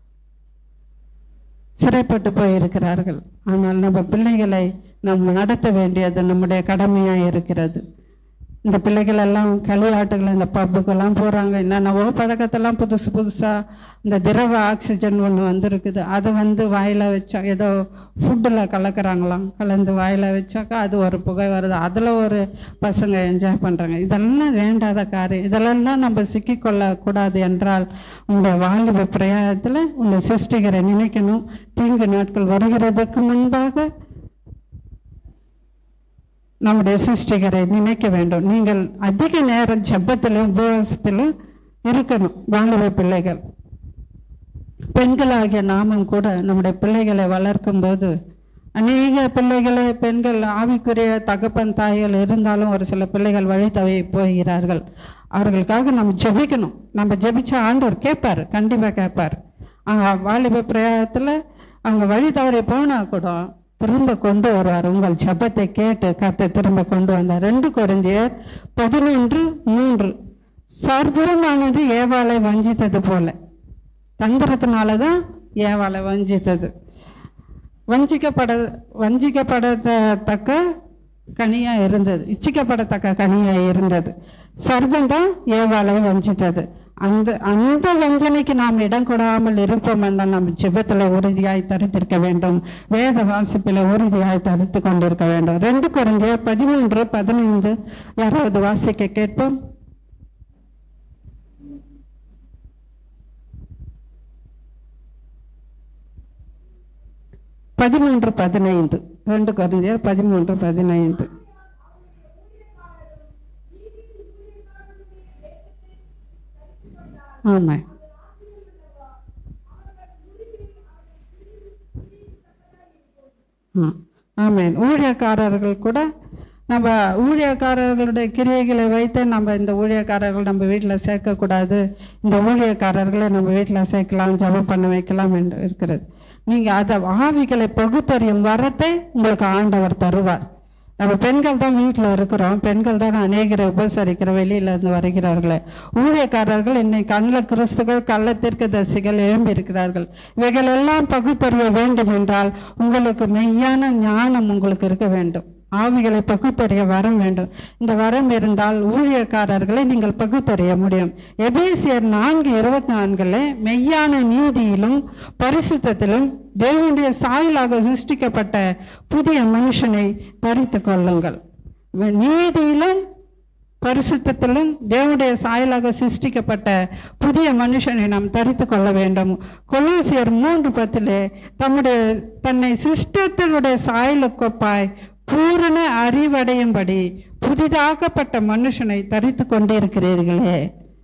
சிறைப்பட்டு போயிருக்கிறார்கள் ஆனால் நம்ம பிள்ளைகளை நாம் நடத்த வேண்டியது நம்முடைய கடமையாக இருக்கிறது இந்த பிள்ளைகள் எல்லாம் களியாட்டுகள் இந்த பப்புக்கெல்லாம் போகிறாங்க என்னென்னவோ பழக்கத்தெல்லாம் புதுசு புதுசாக இந்த திரவ ஆக்சிஜன் ஒன்று வந்திருக்குது அதை வந்து வாயில் வச்சா ஏதோ ஃபுட்டில் கலக்கிறாங்களாம் கலந்து வாயில் வச்சாக்கா அது ஒரு புகை வருது அதில் ஒரு பசங்க என்ஜாய் பண்ணுறாங்க இதெல்லாம் வேண்டாத காரியம் இதெல்லாம் நம்ம சிக்கிக்கொள்ளக்கூடாது என்றால் உங்கள் வாலிப பிரயாணத்தில் உங்கள் சிருஷ்டிகரை நினைக்கணும் தீங்கு நாட்கள் வருகிறதற்கு முன்பாக நம்முடைய சிருஷ்டிகரை நினைக்க வேண்டும் நீங்கள் அதிக நேரம் ஜெபத்திலும் உபவாசத்திலும் இருக்கணும் வாலிப பிள்ளைகள் பெண்களாகிய நாமும் கூட நம்முடைய பிள்ளைகளை வளர்க்கும் போது அநேக பிள்ளைகளை பெண்கள் ஆவிக்குரிய தகப்பன் தாய்கள் இருந்தாலும் ஒரு சில பிள்ளைகள் வழி தவறி போகிறார்கள் அவர்களுக்காக நம்ம ஜெபிக்கணும் நம்ம ஜெபிச்சா ஆண்டவர் கேட்பார் கண்டிப்பாக கேட்பார் அவங்க வாலிப பிரயாணத்தில் அவங்க வழி தவறி போனால் கூட திரும்ப கொண்டு வருவார் உங்கள் ஜெபத்தை கேட்டு கத்தை திரும்ப கொண்டு வந்தார் ரெண்டு குறைந்தியர் பதினொன்று மூன்று சர்வமானது ஏவாளை வஞ்சித்தது போல தந்திரத்தினால தான் ஏவாளை வஞ்சித்தது வஞ்சிக்கப்பட வஞ்சிக்கப்படத்தக்க கனியாக இருந்தது இச்சிக்கப்படத்தக்க கனியாக இருந்தது சர்வம் தான் ஏவாளை வஞ்சித்தது அந்த அந்த வஞ்சனைக்கு நாம் இடம் கொடாமல் இருப்போம் என்றால் நாம் ஜெபத்தில் உறுதியாய் தரித்திருக்க வேண்டும் வேத வாசிப்பில் உறுதியாய் தரித்து கொண்டிருக்க வேண்டும் ரெண்டு குறைந்த பதிமூன்று பதினைந்து யாராவது வாசிக்க கேட்போம் பதிமூன்று பதினைந்து ரெண்டு குறைந்தர் பதிமூன்று பதினைந்து ஆமா ஆ, ஆமென் ஊழியக்காரர்கள் கூட நம்ம ஊழியக்காரர்களுடைய கிரியைகளை வைத்து நம்ம இந்த ஊழியக்காரர்கள் நம்ம வீட்டில் சேர்க்கக்கூடாது இந்த ஊழியக்காரர்களை நம்ம வீட்டில் சேர்க்கலாம் ஜெபம் பண்ண வைக்கலாம் என்று இருக்கிறது நீங்கள் அதை ஆவிகளை பகுத்தறியும் வரத்தை உங்களுக்கு ஆண்டவர் தருவார் நம்ம பெண்கள் தான் வீட்டில் இருக்கிறோம் பெண்கள் தான் அநேகரை உபசரிக்கிற வெளியில இருந்து வருகிறார்களே ஊழியக்காரர்கள் இன்னைக்கு கண்ணில் கிறிஸ்துகள் கள்ளத்திற்கு தரிசிகள் எழும்பி இருக்கிறார்கள் இவைகள் எல்லாம் பகுத்தறிய வேண்டும் என்றால் உங்களுக்கு மெய்யான ஞானம் உங்களுக்கு இருக்க வேண்டும் ஆவிகளை பகுத்தறிய வரம் வேண்டும் இந்த வரம் இருந்தால் ஊழியக்காரர்களை நீங்கள் பகுத்தறிய முடியும் எபேசியர் நான்கு இருபத்தி நான்குல மெய்யான நீதியிலும் பரிசுத்தத்திலும் தேவனுடைய சாயலாக சிருஷ்டிக்கப்பட்ட புதிய மனுஷனை தரித்து கொள்ளுங்கள் நீதியிலும் பரிசுத்தத்திலும் தேவனுடைய சாயலாக சிருஷ்டிக்கப்பட்ட புதிய மனுஷனை நாம் தரித்து கொள்ள வேண்டும் கொலோசியர் மூன்று பத்திலே தம்முடைய தன்னை சிருஷ்டத்தினுடைய சாயலுக்கொப்பாய் பூரண அறிவடையும்படி புதிதாக்கப்பட்ட மனுஷனை தரித்து கொண்டிருக்கிறீர்களே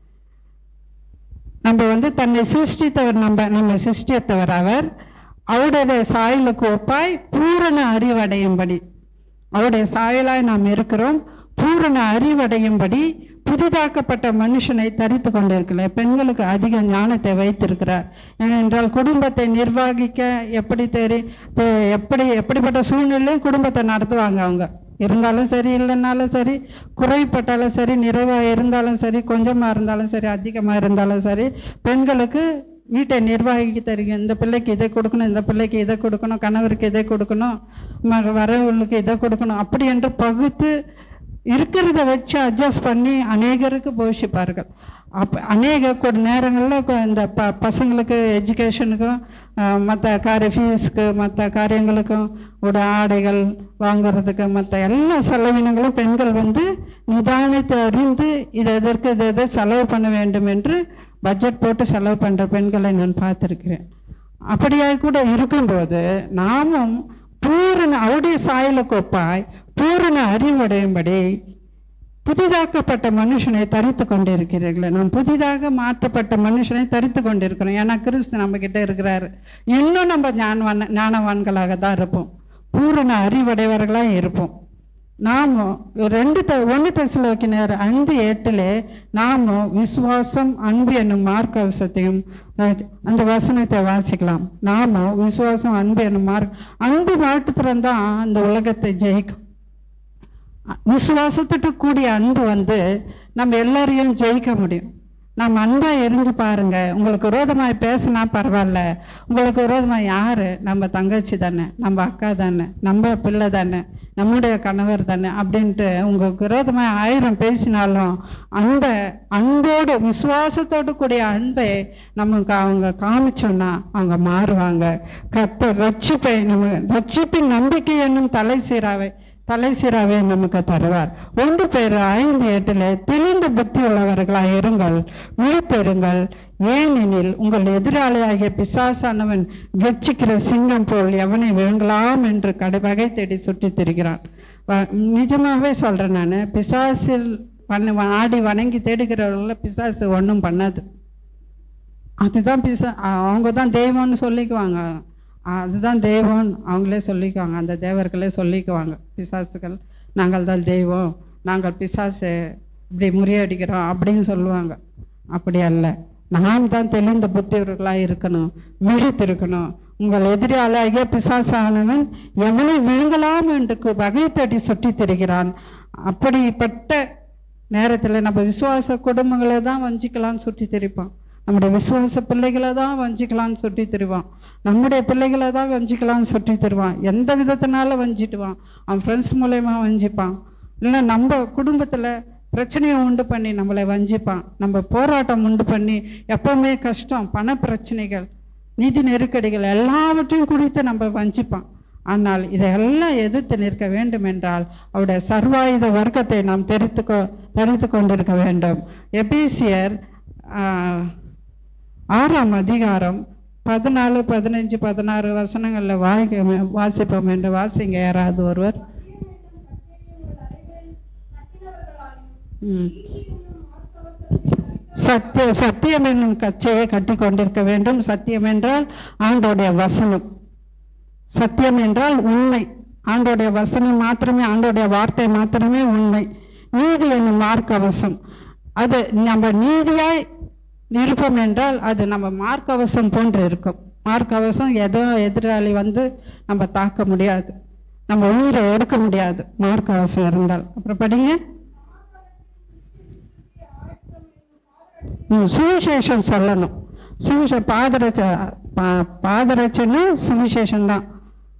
நம்ம வந்து தன்னை சிருஷ்டித்தவர் நம்ம நம்ம சிருஷ்டித்தவர் அவர் அவருடைய சாயலுக்கு ஒப்பாய் பூரண அறிவடையும்படி அவருடைய சாயலாய் நாம் இருக்கிறோம் பூரண அறிவடையும்படி புதிதாக்கப்பட்ட மனுஷனை தரித்து கொண்டிருக்கல பெண்களுக்கு அதிக ஞானத்தை வைத்திருக்கிறார் ஏனென்றால் குடும்பத்தை நிர்வகிக்க எப்படி தெரி தெ- எப்படி எப்படிப்பட்ட சூழ்நிலையும் குடும்பத்தை நடத்துவாங்க அவங்க இருந்தாலும் சரி இல்லைன்னாலும் சரி குறைப்பட்டாலும் சரி நிறைவாக இருந்தாலும் சரி கொஞ்சமாக இருந்தாலும் சரி அதிகமாக இருந்தாலும் சரி பெண்களுக்கு வீட்டை நிர்வகிக்க தெரியும் இந்த பிள்ளைக்கு இதை கொடுக்கணும் இந்த பிள்ளைக்கு இதை கொடுக்கணும் கணவருக்கு இதை கொடுக்கணும் ம- வரவங்களுக்கு இதை கொடுக்கணும் அப்படி என்று பகுத்து இருக்கிறத வச்சு அட்ஜஸ்ட் பண்ணி அநேகருக்கு போஷிப்பார்கள் அப்போ அநேக கூட நேரங்களில் கொ- இந்த ப பசங்களுக்கு எஜுகேஷனுக்கும் மற்ற காரிய ஃபீஸுக்கு மற்ற காரியங்களுக்கும் உட ஆடைகள் வாங்குறதுக்கு மற்ற எல்லா செலவினங்களும் பெண்கள் வந்து நிதானித்து அறிந்து இதை எதற்கு இதை எதை செலவு பண்ண வேண்டும் என்று பட்ஜெட் போட்டு செலவு பண்ணுற பெண்களை நான் பார்த்துருக்கிறேன் அப்படியாக கூட இருக்கும்போது நாமும் பூரண அவருடைய சாயலுக்கு ஒப்பாய் பூரண அறிவடையும்படி புதிதாக்கப்பட்ட மனுஷனை தரித்து கொண்டிருக்கிறீர்களே நாம் புதிதாக மாற்றப்பட்ட மனுஷனை தரித்து கொண்டிருக்கிறோம் ஏன்னா கிறிஸ்து நம்ம கிட்ட இருக்கிறாரு இன்னும் நம்ம ஞானவான் ஞானவான்களாக தான் இருப்போம் பூரண அறிவடைவர்களாக இருப்போம் நாமும் ரெண்டு த ஒன்று தசிலோக்கினர் ஐந்து எட்டிலே நாமும் விசுவாசம் அன்பு என்னும் மார்க்க அவசத்தையும் அந்த வசனத்தை வாசிக்கலாம் நாமும் விசுவாசம் அன்பு என்னும் மார்க் அன்பு மாற்றத்தில் தான் இந்த உலகத்தை ஜெயிக்கும் விசுவாசத்துட்டு கூடிய அன்பு வந்து நம்ம எல்லாரையும் ஜெயிக்க முடியும் நம்ம அன்பா எரிஞ்சு பாருங்க உங்களுக்கு விரோதமாய் பேசினா பரவாயில்ல உங்களுக்கு விரோதமாக யாரு நம்ம தங்கச்சி தானே நம்ம அக்கா தானே நம்ம பிள்ளை தானே நம்முடைய கணவர் தானே அப்படின்ட்டு உங்களுக்கு விரோதமாக ஆயிரம் பேசினாலும் அந்த அன்போடு விசுவாசத்தோடு கூடிய அன்பை நமக்கு அவங்க காமிச்சோன்னா அவங்க மாறுவாங்க கத்த ரட்சிப்பை நம்ம ரட்சிப்பின் நம்பிக்கை என்னும் தலை சீராவை தலை சீராவை நமக்கு தருவார் ஒன்று பேர் ஐந்து எட்டுல தெளிந்த புத்தி உள்ளவர்களாய் இருங்கள் விழித்திருங்கள் ஏனெனில் உங்கள் எதிராளியாகிய பிசாசானவன் கெச்சிக்கிற சிங்கம் போல் எவனை விழுங்கலாம் என்று கடை வகை தேடி சுற்றித் திரிகிறான் வ- நிஜமாவே சொல்றேன் நான் பிசாசில் பண்ண ஆடி வணங்கி தேடுகிறவர்களை பிசாசு ஒன்றும் பண்ணாது அதுதான் பிசா அவங்க தான் தெய்வம்னு சொல்லிக்குவாங்க அதுதான் தெய்வம் அவங்களே சொல்லிக்குவாங்க அந்த தேவர்களே சொல்லிக்குவாங்க பிசாசுகள் நாங்கள் தான் தெய்வம் நாங்கள் பிசாசு இப்படி முறியடிக்கிறோம் அப்படின்னு சொல்லுவாங்க அப்படி அல்ல நாம் தான் தெளிந்த புத்தியவர்களாக இருக்கணும் விழித்திருக்கணும் உங்கள் எதிராளியாகிய பிசாசானவன் எவனை விழுங்கலாம் என்று கு- வகை தேடி சுற்றித் திரிகிறான் அப்படிப்பட்ட நேரத்தில் நம்ம விசுவாச குடும்பங்களை தான் வஞ்சிக்கலாம்னு சுற்றி திரிப்போம் நம்முடைய விசுவாச பிள்ளைகளை தான் வஞ்சிக்கலாம்னு சுற்றி திரிவான் நம்முடைய பிள்ளைகளை தான் வஞ்சிக்கலாம்னு சுற்றி தருவான் எந்த விதத்தினால வஞ்சிட்டுவான் அவன் ஃப்ரெண்ட்ஸ் மூலயமா வஞ்சிப்பான் இல்லை நம்ம குடும்பத்தில் பிரச்சனையை உண்டு பண்ணி நம்மளை வஞ்சிப்பான் நம்ம போராட்டம் உண்டு பண்ணி எப்பவுமே கஷ்டம் பண பிரச்சனைகள் நிதி நெருக்கடிகள் எல்லாவற்றையும் குறித்து நம்ம வஞ்சிப்பான் ஆனால் இதையெல்லாம் எதிர்த்து நிற்க வேண்டும் என்றால் அவருடைய சர்வாயுத வர்க்கத்தை நாம் தெரித்து கொ தெரிந்து கொண்டிருக்க வேண்டும் எபேசியர் ஆஹ், ஆறாம் அதிகாரம் பதினாலு பதினஞ்சு பதினாறு வசனங்களில் வாய்க்க வாசிப்போம் என்று வாசிங்க யாராவது ஒருவர் ம். சத்திய சத்தியம் என்னும் கச்சையை கட்டி கொண்டிருக்க வேண்டும் சத்தியம் என்றால் ஆண்டோடைய வசனம் சத்தியம் என்றால் உண்மை ஆண்டோடைய வசனம் மாத்திரமே ஆண்டோடைய வார்த்தை மாத்திரமே உண்மை நீதி என்னும் மார்க்கவசம் அது நம்ம நீதியாய் இருப்போம் என்றால் அது நம்ம மார்க்கவசம் போன்று இருக்கும் மார்க்கவசம் எதோ எதிராளி வந்து நம்ம தாக்க முடியாது நம்ம உயிரை எடுக்க முடியாது மார்க்கவசம் இருந்தால் அப்புறம் படிங்க ம், சுவிசேஷம் சொல்லணும் சுவிசேஷம் பாதரட்ச பா- பாதரட்சைன்னா சுவிசேஷம் தான்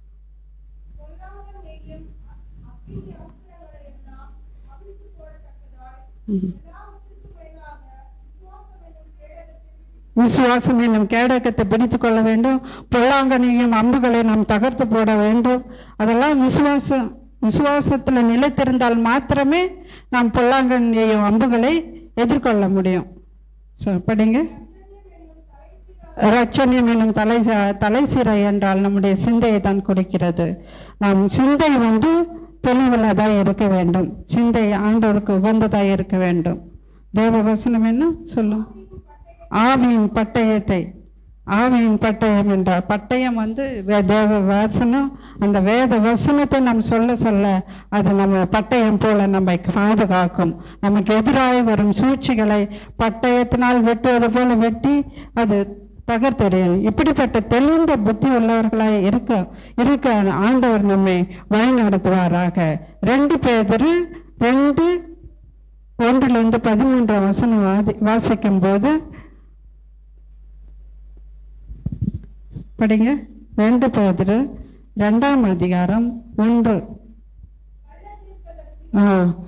விசுவாசம் என்னும் கேடகத்தை பிடித்து கொள்ள வேண்டும் பொல்லாங்கனையும் அம்புகளை நாம் தகர்த்து போட வேண்டும் அதெல்லாம் விசுவாசம் விசுவாசத்துல நிலைத்திருந்தால் மாத்திரமே நாம் பொல்லாங்கனையும் அம்புகளை எதிர்கொள்ள முடியும் So, படிங்க ரட்சணியம் என்னும் தலை தலை சிறை என்றால் நம்முடைய சிந்தையை தான் கொடுக்கிறது நாம் சிந்தை வந்து தெளிவுள்ளதாய் இருக்க வேண்டும் சிந்தை ஆண்டவருக்கு உகந்ததாய் இருக்க வேண்டும் தேவ வசனம் என்ன சொல்லும் ஆவியின் பட்டயத்தை ஆவியின் பட்டயம் என்றால் பட்டயம் வந்து வே- தேவ வசனம் அந்த வேத வசனத்தை நாம் சொல்ல சொல்ல அது நம்ம பட்டயம் போல நம்மை பாதுகாக்கும் நமக்கு எதிராக வரும் சூழ்ச்சிகளை பட்டயத்தினால் வெட்டுவது போல வெட்டி அது தகர்த்தெறியும் இப்படிப்பட்ட தெளிந்த புத்தி உள்ளவர்களாய் இருக்க இருக்க ஆண்டவர் நம்மை வழி நடத்துவாராக ரெண்டு பேதரு ரெண்டு ஒன்றிலிருந்து பதிமூன்றாம் வசனம் வாதி வாசிக்கும் போது படிங்க ரெண்டு பேதரு ரெண்டாம் அதிகாரம் ஒன்று ஆ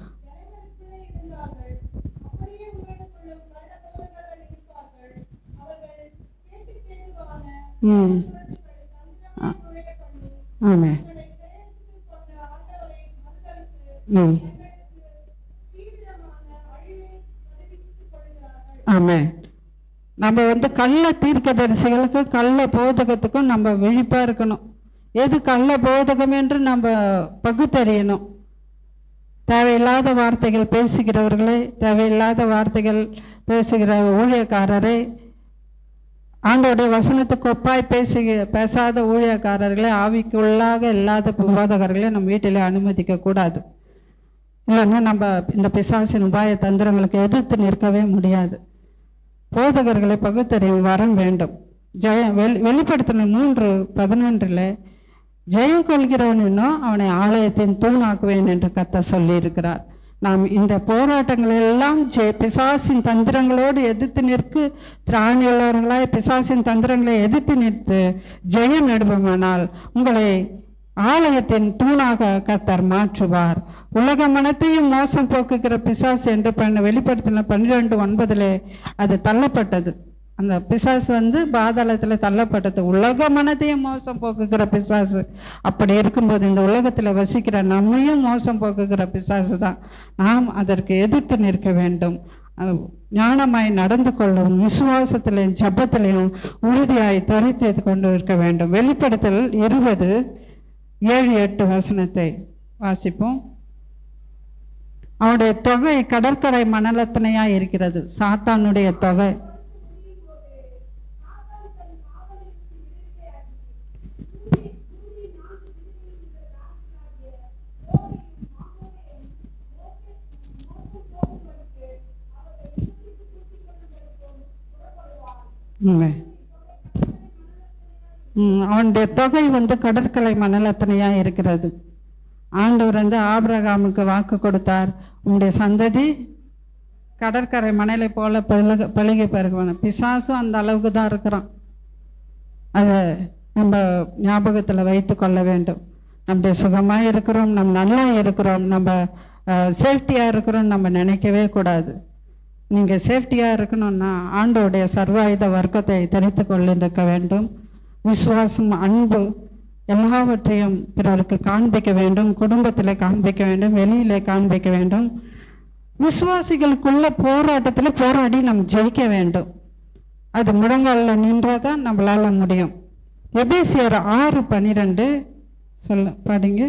ம் ஆ- ஆமே ம் ஆமே நம்ம வந்து கள்ள தீர்க்கதரிசிகளுக்கும் கள்ள போதகத்துக்கும் நம்ம விழிப்பா இருக்கணும் எது கள்ள போதகம் என்று நம்ம பகுத்தறியணும் தேவையில்லாத வார்த்தைகள் பேசுகிறவர்களை தேவையில்லாத வார்த்தைகள் பேசுகிற ஊழியக்காரரை ஆண்டோடைய வசனத்துக்கு ஒப்பாய் பேசு பேசாத ஊழியக்காரர்களை ஆவிக்கு உள்ளாக இல்லாத போதகர்களை நம்ம வீட்டில் அனுமதிக்க கூடாது இல்லைன்னா நம்ம இந்த பிசாசின் உபாய தந்திரங்களுக்கு எதிர்த்து நிற்கவே முடியாது போதகர்களை பகுத்தறியும் வரம் வேண்டும் ஜெய வெளி வெளிப்படுத்தின மூன்று பதினொன்றில் ஜெயம் கொள்கிறவன் இன்னும் அவனை ஆலயத்தின் தூணாக்குவேன் என்று கத்த சொல்லியிருக்கிறார் நாம் இந்த போராட்டங்கள் எல்லாம் ஜெ- பிசாசின் தந்திரங்களோடு எதிர்த்து நிற்கு திராணியுள்ளவர்களாய் பிசாசின் தந்திரங்களை எதிர்த்து நிற்று ஜெயம் எடுப்போமானால் உங்களை ஆலயத்தின் தூணாக கர்த்தர் மாற்றுவார் உலக மனத்தையும் மோசம் போக்குகிற பிசாசு என்று பண்ண வெளிப்படுத்தின பன்னிரெண்டு ஒன்பதிலே அது தள்ளப்பட்டது அந்த பிசாசு வந்து பாதாளத்தில் தள்ளப்பட்டது உலக மனத்தையும் மோசம் போக்குகிற பிசாசு அப்படி இருக்கும்போது இந்த உலகத்தில் வசிக்கிற நம்மையும் மோசம் போக்குகிற பிசாசு தான் நாம் அதற்கு எதிர்த்து நிற்க வேண்டும் அஹ் ஞானமாய் நடந்து கொள்ளும் விசுவாசத்திலையும் ஜபத்திலையும் உறுதியாய் தரித்து கொண்டு இருக்க வேண்டும் வெளிப்படுத்தல் இருபது ஏழு எட்டு வசனத்தை வாசிப்போம் அவனுடைய தொகை கடற்கரை மணலத்தனையா இருக்கிறது சாத்தானுடைய தொகை உண்மை. ம், அவனுடைய தொகை வந்து கடற்கரை மணலத்தனையா இருக்கிறது ஆண்டவர் வந்து ஆபிரகாமுக்கு வாக்கு கொடுத்தார் உன்னுடைய சந்ததி கடற்கரை மணலை போல பழுக பழுகி பெருகுவான பிசாசும் அந்த அளவுக்கு தான் இருக்கிறான் அதை நம்ம ஞாபகத்தில் வைத்து கொள்ள வேண்டும் நம்முடைய சுகமாக இருக்கிறோம் நம் நல்லா இருக்கிறோம் நம்ம சேஃப்டியாக இருக்கிறோன்னு நம்ம நினைக்கவே கூடாது நீங்கள் சேஃப்டியாக இருக்கணும்னா ஆண்டோடைய சர்வாயுத வர்க்கத்தை தெரிந்து கொண்டிருக்க வேண்டும் விசுவாசம் அன்பு எல்லாவற்றையும் பிறருக்கு காண்பிக்க வேண்டும் குடும்பத்தில் காண்பிக்க வேண்டும் வெளியிலே காண்பிக்க வேண்டும் விசுவாசிகளுக்குள்ள போராட்டத்தில் போராடி நம்ம ஜெயிக்க வேண்டும் அது முழங்காலில் நின்றால் தான் நம்மளால முடியும் எபேசியர் ஆறு பன்னிரெண்டு சொல்ல பாடுங்க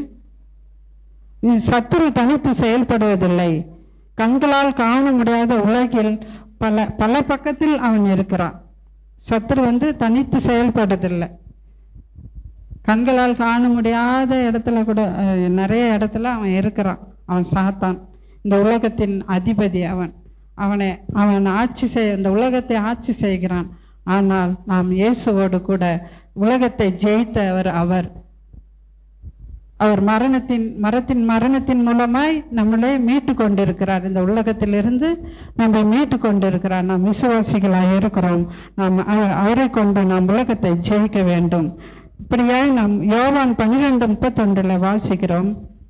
இது சத்துரு தனித்து செயல்படுவதில்லை கண்களால் காண முடியாத உலகில் பல பல பக்கத்தில் அவன் இருக்கிறான் சத்துரு வந்து தனித்து செயல்படுறதில்லை கண்களால் காண முடியாத இடத்துல கூட அஹ், நிறைய இடத்துல அவன் இருக்கிறான் அவன் சாத்தான் இந்த உலகத்தின் அதிபதி அவன் அவனை அவன் ஆட்சி செய் இந்த உலகத்தை ஆட்சி செய்கிறான் ஆனால் நாம் இயேசுவோடு கூட உலகத்தை ஜெயித்தவர் அவர் அவர் மரணத்தின் மரத்தின் மரணத்தின் மூலமாய் நம்மளை மீட்டு கொண்டிருக்கிறார் இந்த உலகத்திலிருந்து நம்மை மீட்டு கொண்டிருக்கிறார் நாம் விசுவாசிகளாக இருக்கிறோம் நாம் அவ- அவரை கொண்டு நாம் உலகத்தை ஜெயிக்க வேண்டும் இப்படியாய் நாம் யோவான் பன்னிரெண்டு முப்பத்தொன்றில் வாசிக்கிறோம்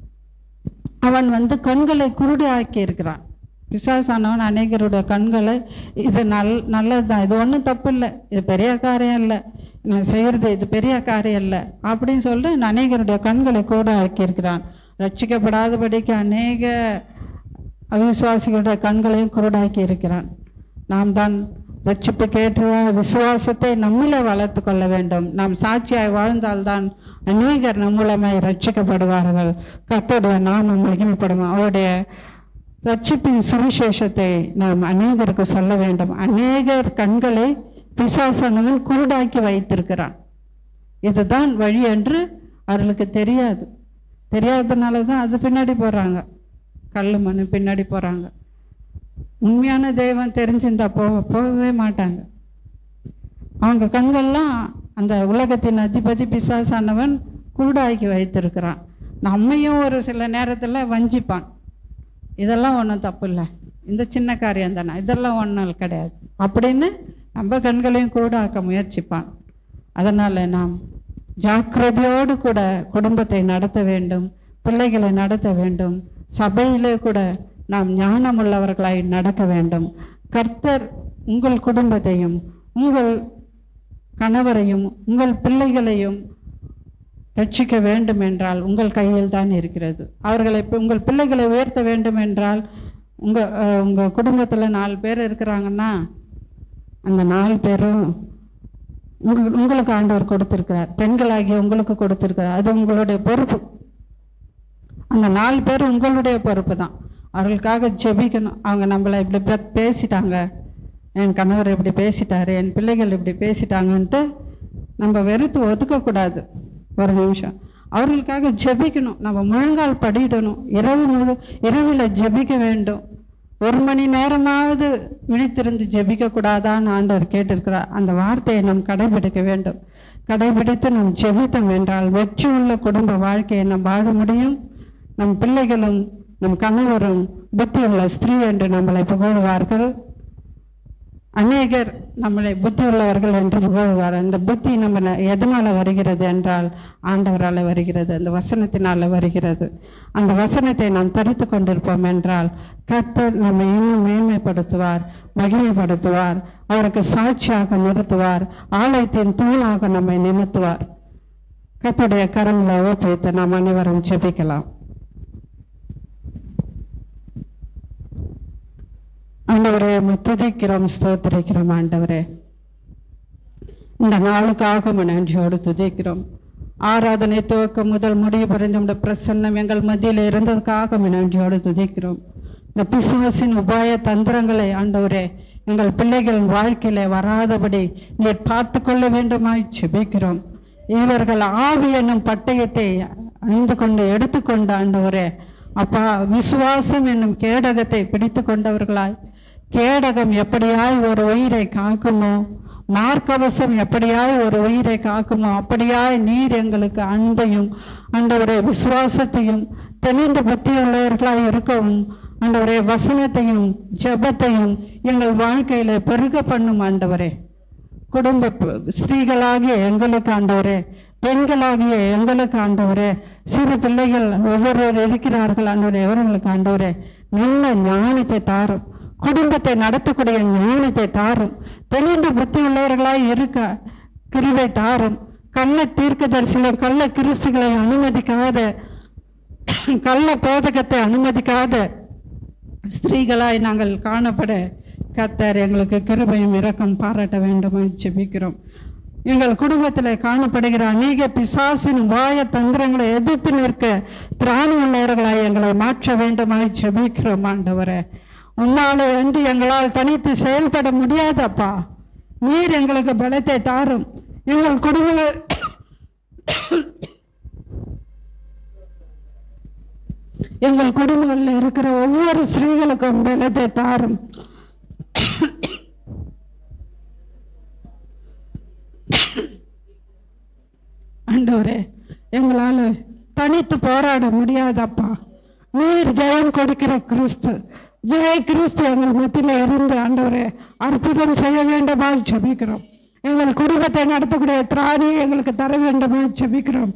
அவன் வந்து கண்களை குருடு ஆக்கி இருக்கிறான் பிசாசானவன் அநேகருடைய கண்களை இது நல் நல்லதுதான் இது ஒன்றும் தப்பு இல்லை இது பெரிய காரியம் இல்லை நான் செய்கிறது இது பெரிய காரியம் இல்லை அப்படின்னு சொல்லிட்டு அநேகருடைய கண்களை கூட ஆக்கியிருக்கிறான் ரட்சிக்கப்படாதபடிக்கு அநேக அவிசுவாசிகளுடைய கண்களையும் குருடாக்கி இருக்கிறான் நாம் தான் ரட்சிப்பு கேட்டு விசுவாசத்தை நம்மளே வளர்த்து கொள்ள வேண்டும் நாம் சாட்சியாய் வாழ்ந்தால்தான் அநேகர் நம் மூலமாய் ரட்சிக்கப்படுவார்கள் கர்த்தருடைய நாமம் மகிமைப்படும் அவருடைய ரட்சிப்பின் சுவிசேஷத்தை நாம் அநேகருக்கு சொல்ல வேண்டும் அநேகர் கண்களை பிசாசானவன் குருடாக்கி வைத்திருக்கிறான் இதுதான் வழி என்று அவர்களுக்கு தெரியாது தெரியாததுனால தான் அது பின்னாடி போகிறாங்க கல் மண் பின்னாடி போகிறாங்க உண்மையான தெய்வம் தெரிஞ்சிருந்தா போக போகவே மாட்டாங்க அவங்க கண்கள்லாம் அந்த உலகத்தின் அதிபதி பிசாசானவன் குருடாக்கி வைத்திருக்கிறான் நம்மையும் ஒரு சில நேரத்தில் வஞ்சிப்பான் இதெல்லாம் ஒன்றும் தப்பு இல்லை இந்த சின்ன காரியம் தானே இதெல்லாம் ஒன்றும் கிடையாது அப்படின்னு நம்ம கண்களையும் குருடாக்க முயற்சிப்பான் அதனால் நாம் ஜாக்கிரதையோடு கூட குடும்பத்தை நடத்த வேண்டும் பிள்ளைகளை நடத்த வேண்டும் சபையிலே கூட நாம் ஞானமுள்ளவர்களாய் நடக்க வேண்டும் கர்த்தர் உங்கள் குடும்பத்தையும் உங்கள் கணவரையும் உங்கள் பிள்ளைகளையும் ரட்சிக்க வேண்டும் என்றால் உங்கள் கையில் தான் இருக்கிறது அவர்களை இப்ப உங்கள் பிள்ளைகளை உயர்த்த வேண்டும் என்றால் உங்கள் உங்கள் குடும்பத்தில் நாலு பேர் இருக்கிறாங்கன்னா அந்த நாலு பேரும் உங்கள் உங்களுக்கு ஆண்டவர் கொடுத்திருக்கிறார் பெண்களாகிய உங்களுக்கு கொடுத்திருக்கிறார் அது உங்களுடைய பொறுப்பு அந்த நாலு பேர் உங்களுடைய பொறுப்பு தான் அவர்களுக்காக ஜெபிக்கணும் அவங்க நம்மளை இப்படி பே- பேசிட்டாங்க என் கணவர் இப்படி பேசிட்டாரு என் பிள்ளைகள் இப்படி பேசிட்டாங்கன்ட்டு நம்ம வெறுத்து ஒதுக்கக்கூடாது ஒரு நிமிஷம் அவர்களுக்காக ஜெபிக்கணும் நம்ம முழங்கால் படியிடணும் இரவு முழு இரவில் ஜெபிக்க வேண்டும் ஒரு மணி நேரமாவது விழித்திருந்து ஜெபிக்க கூடாதான்னு ஆண்டவர் கேட்டிருக்கிறார் அந்த வார்த்தையை நாம் கடைபிடிக்க வேண்டும் கடைபிடித்து நாம் ஜெபித்தோம் என்றால் வெற்றி உள்ள குடும்ப வாழ்க்கையை நாம் வாழ முடியும் நம் பிள்ளைகளும் நம் கணவரும் புத்தியுள்ள ஸ்திரீ என்று நம்மளை புகழ்வார்கள் அநேகர் நம்மளை புத்தி உள்ளவர்கள் என்று புகழ்வார் அந்த புத்தி நம்ம ந- எதனால வருகிறது என்றால் ஆண்டவரால் வருகிறது அந்த வசனத்தினால வருகிறது அந்த வசனத்தை நாம் தரித்து கொண்டிருப்போம் என்றால் கர்த்தர் நம்மை இன்னும் மேன்மைப்படுத்துவார் மகிமைப்படுத்துவார் அவருக்கு சாட்சியாக நிறுத்துவார் ஆலயத்தின் தூணாக நம்மை நிறுத்துவார் கர்த்தருடைய கரங்களை ஒப்புவித்து நாம் அனைவரும் ஜெபிக்கலாம் ஆண்டவரே உம்மை துதிக்கிறோம் ஸ்தோத்திரிக்கிறோம் ஆண்டவரே இந்த நாளுக்காக உம்மை நன்றியோடு துதிக்கிறோம் ஆராதனை துவக்கம் முதல் முடிவு புரிந்த உம்முடைய பிரசன்னம் எங்கள் மத்தியில் இருந்ததுக்காக உம்மை நன்றியோடு துதிக்கிறோம் இந்த பிசாசின் உபாய தந்திரங்களை ஆண்டவரே எங்கள் பிள்ளைகளின் வாழ்க்கையில வராதபடி நீர் பார்த்து கொள்ள வேண்டுமாய் செபிக்கிறோம் இவர்கள் ஆவி என்னும் பட்டயத்தை அணிந்து கொண்டு எடுத்துக்கொண்டு ஆண்டவரே அப்பா விசுவாசம் என்னும் கேடகத்தை பிடித்து கொண்டவர்களாய் கேடகம் எப்படியாய் ஒரு உயிரை காக்குமோ மார்க்கவசம் எப்படியாய் ஒரு உயிரை காக்குமோ அப்படியாய் நீர் எங்களுக்கு அன்பையும் ஆண்டவரே விசுவாசத்தையும் தெளிந்த புத்தியுள்ளவர்களாய் இருக்கவும் ஆண்டவரே வசனத்தையும் ஜெபத்தையும் எங்கள் வாழ்க்கையில பெருக பண்ணும் ஆண்டவரே குடும்ப ப- ஸ்திரீகளாகிய எங்களுக்கு ஆண்டவரே பெண்களாகிய எங்களுக்கு ஆண்டவரே சிறு பிள்ளைகள் ஒவ்வொருவர் இருக்கிறார்கள் ஆண்டவரே எவர்களுக்கு ஆண்டவரே நல்ல ஞானத்தை தாரும் குடும்பத்தை நடத்தக்கூடிய ஞானத்தை தாரும் தெளிந்த புத்தி உள்ளவர்களாய் இருக்க கிருவை தாரும் கள்ள தீர்க்கதரிசிகளும் கள்ள கிறிஸ்துகளை அனுமதிக்காத கள்ள போதகத்தை அனுமதிக்காத ஸ்திரீகளாய் நாங்கள் காணப்பட கத்தர் எங்களுக்கு கிருபையும் இரக்கம் பாராட்ட வேண்டும் ஜெபிக்கிறோம் எங்கள் குடும்பத்தில் காணப்படுகிற அநேக பிசாசின் வாய தந்திரங்களை எதிர்த்து நிற்க திராணி உள்ளவர்களாய் எங்களை மாற்ற வேண்டுமாய் ஜெபிக்கிறோம் ஆண்டவரே உன்னாலே என்று எங்களால் தனித்து செயல்பட முடியாதப்பா நீர் எங்களுக்கு பலத்தை தாரும் எங்கள் குடும்ப எங்கள் குடும்பங்களில் இருக்கிற ஒவ்வொரு ஸ்திரீகளுக்கும் பலத்தை தாரும் ஆண்டவரே எங்களால் தனித்து போராட முடியாதப்பா நீர் ஜெயம் கொடுக்கிற கிறிஸ்து ஜெய கிறிஸ்து எங்கள் மத்தியில் இருந்து ஆண்டவரே அற்புதம் செய்ய வேண்டுமா ஜெபிக்கிறோம் எங்கள் குடும்பத்தை நடத்தக்கூடிய திராணியை எங்களுக்கு தர வேண்டுமா ஜெபிக்கிறோம்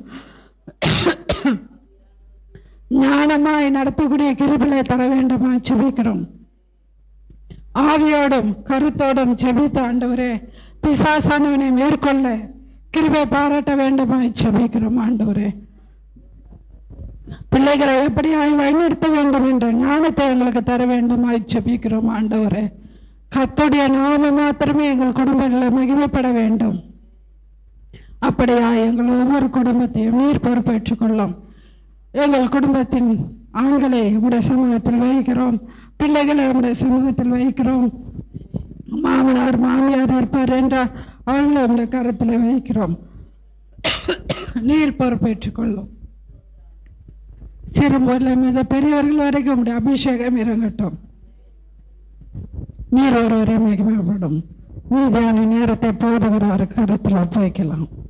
ஞானமாய் நடத்தக்கூடிய கிருபிலை தர வேண்டுமா ஜெபிக்கிறோம் ஆவியோடும் கருத்தோடும் ஜெபித்த ஆண்டவரே பிசாசானவனை மேற்கொள்ள கிருபை பாராட்ட வேண்டுமாய் ஜெபிக்கிறோம் ஆண்டவரே பிள்ளைகளை எப்படியாய் வழிநடத்த வேண்டும் என்ற ஞானத்தை எங்களுக்கு தர வேண்டுமாய் ஜெபிக்கிறோம் ஆண்டவரே கத்துடைய நாம மாத்திரமே எங்கள் குடும்பங்களில் மகிமைப்பட வேண்டும் அப்படியா எங்கள் ஒவ்வொரு குடும்பத்தையும் நீர் பொறுப்பேற்றுக் கொள்ளும் எங்கள் குடும்பத்தின் ஆண்களை உடைய சமூகத்தில் வைக்கிறோம் பிள்ளைகளை உடைய சமூகத்தில் வைக்கிறோம் மாமனார் மாமியார் இருப்பார் என்றால் அவர்களை உடைய கரத்தில் வைக்கிறோம் நீர் பொறுப்பேற்றுக் கொள்ளும் சிறு முதல்ல மிக பெரியவர்கள் வரைக்கும் உடைய அபிஷேகம் இறங்கட்டும் நீர் ஒருவரை மகிமைப்படும் மீதான நேரத்தை போதுகிறார் கரத்தில் ஒப்படைக்கலாம்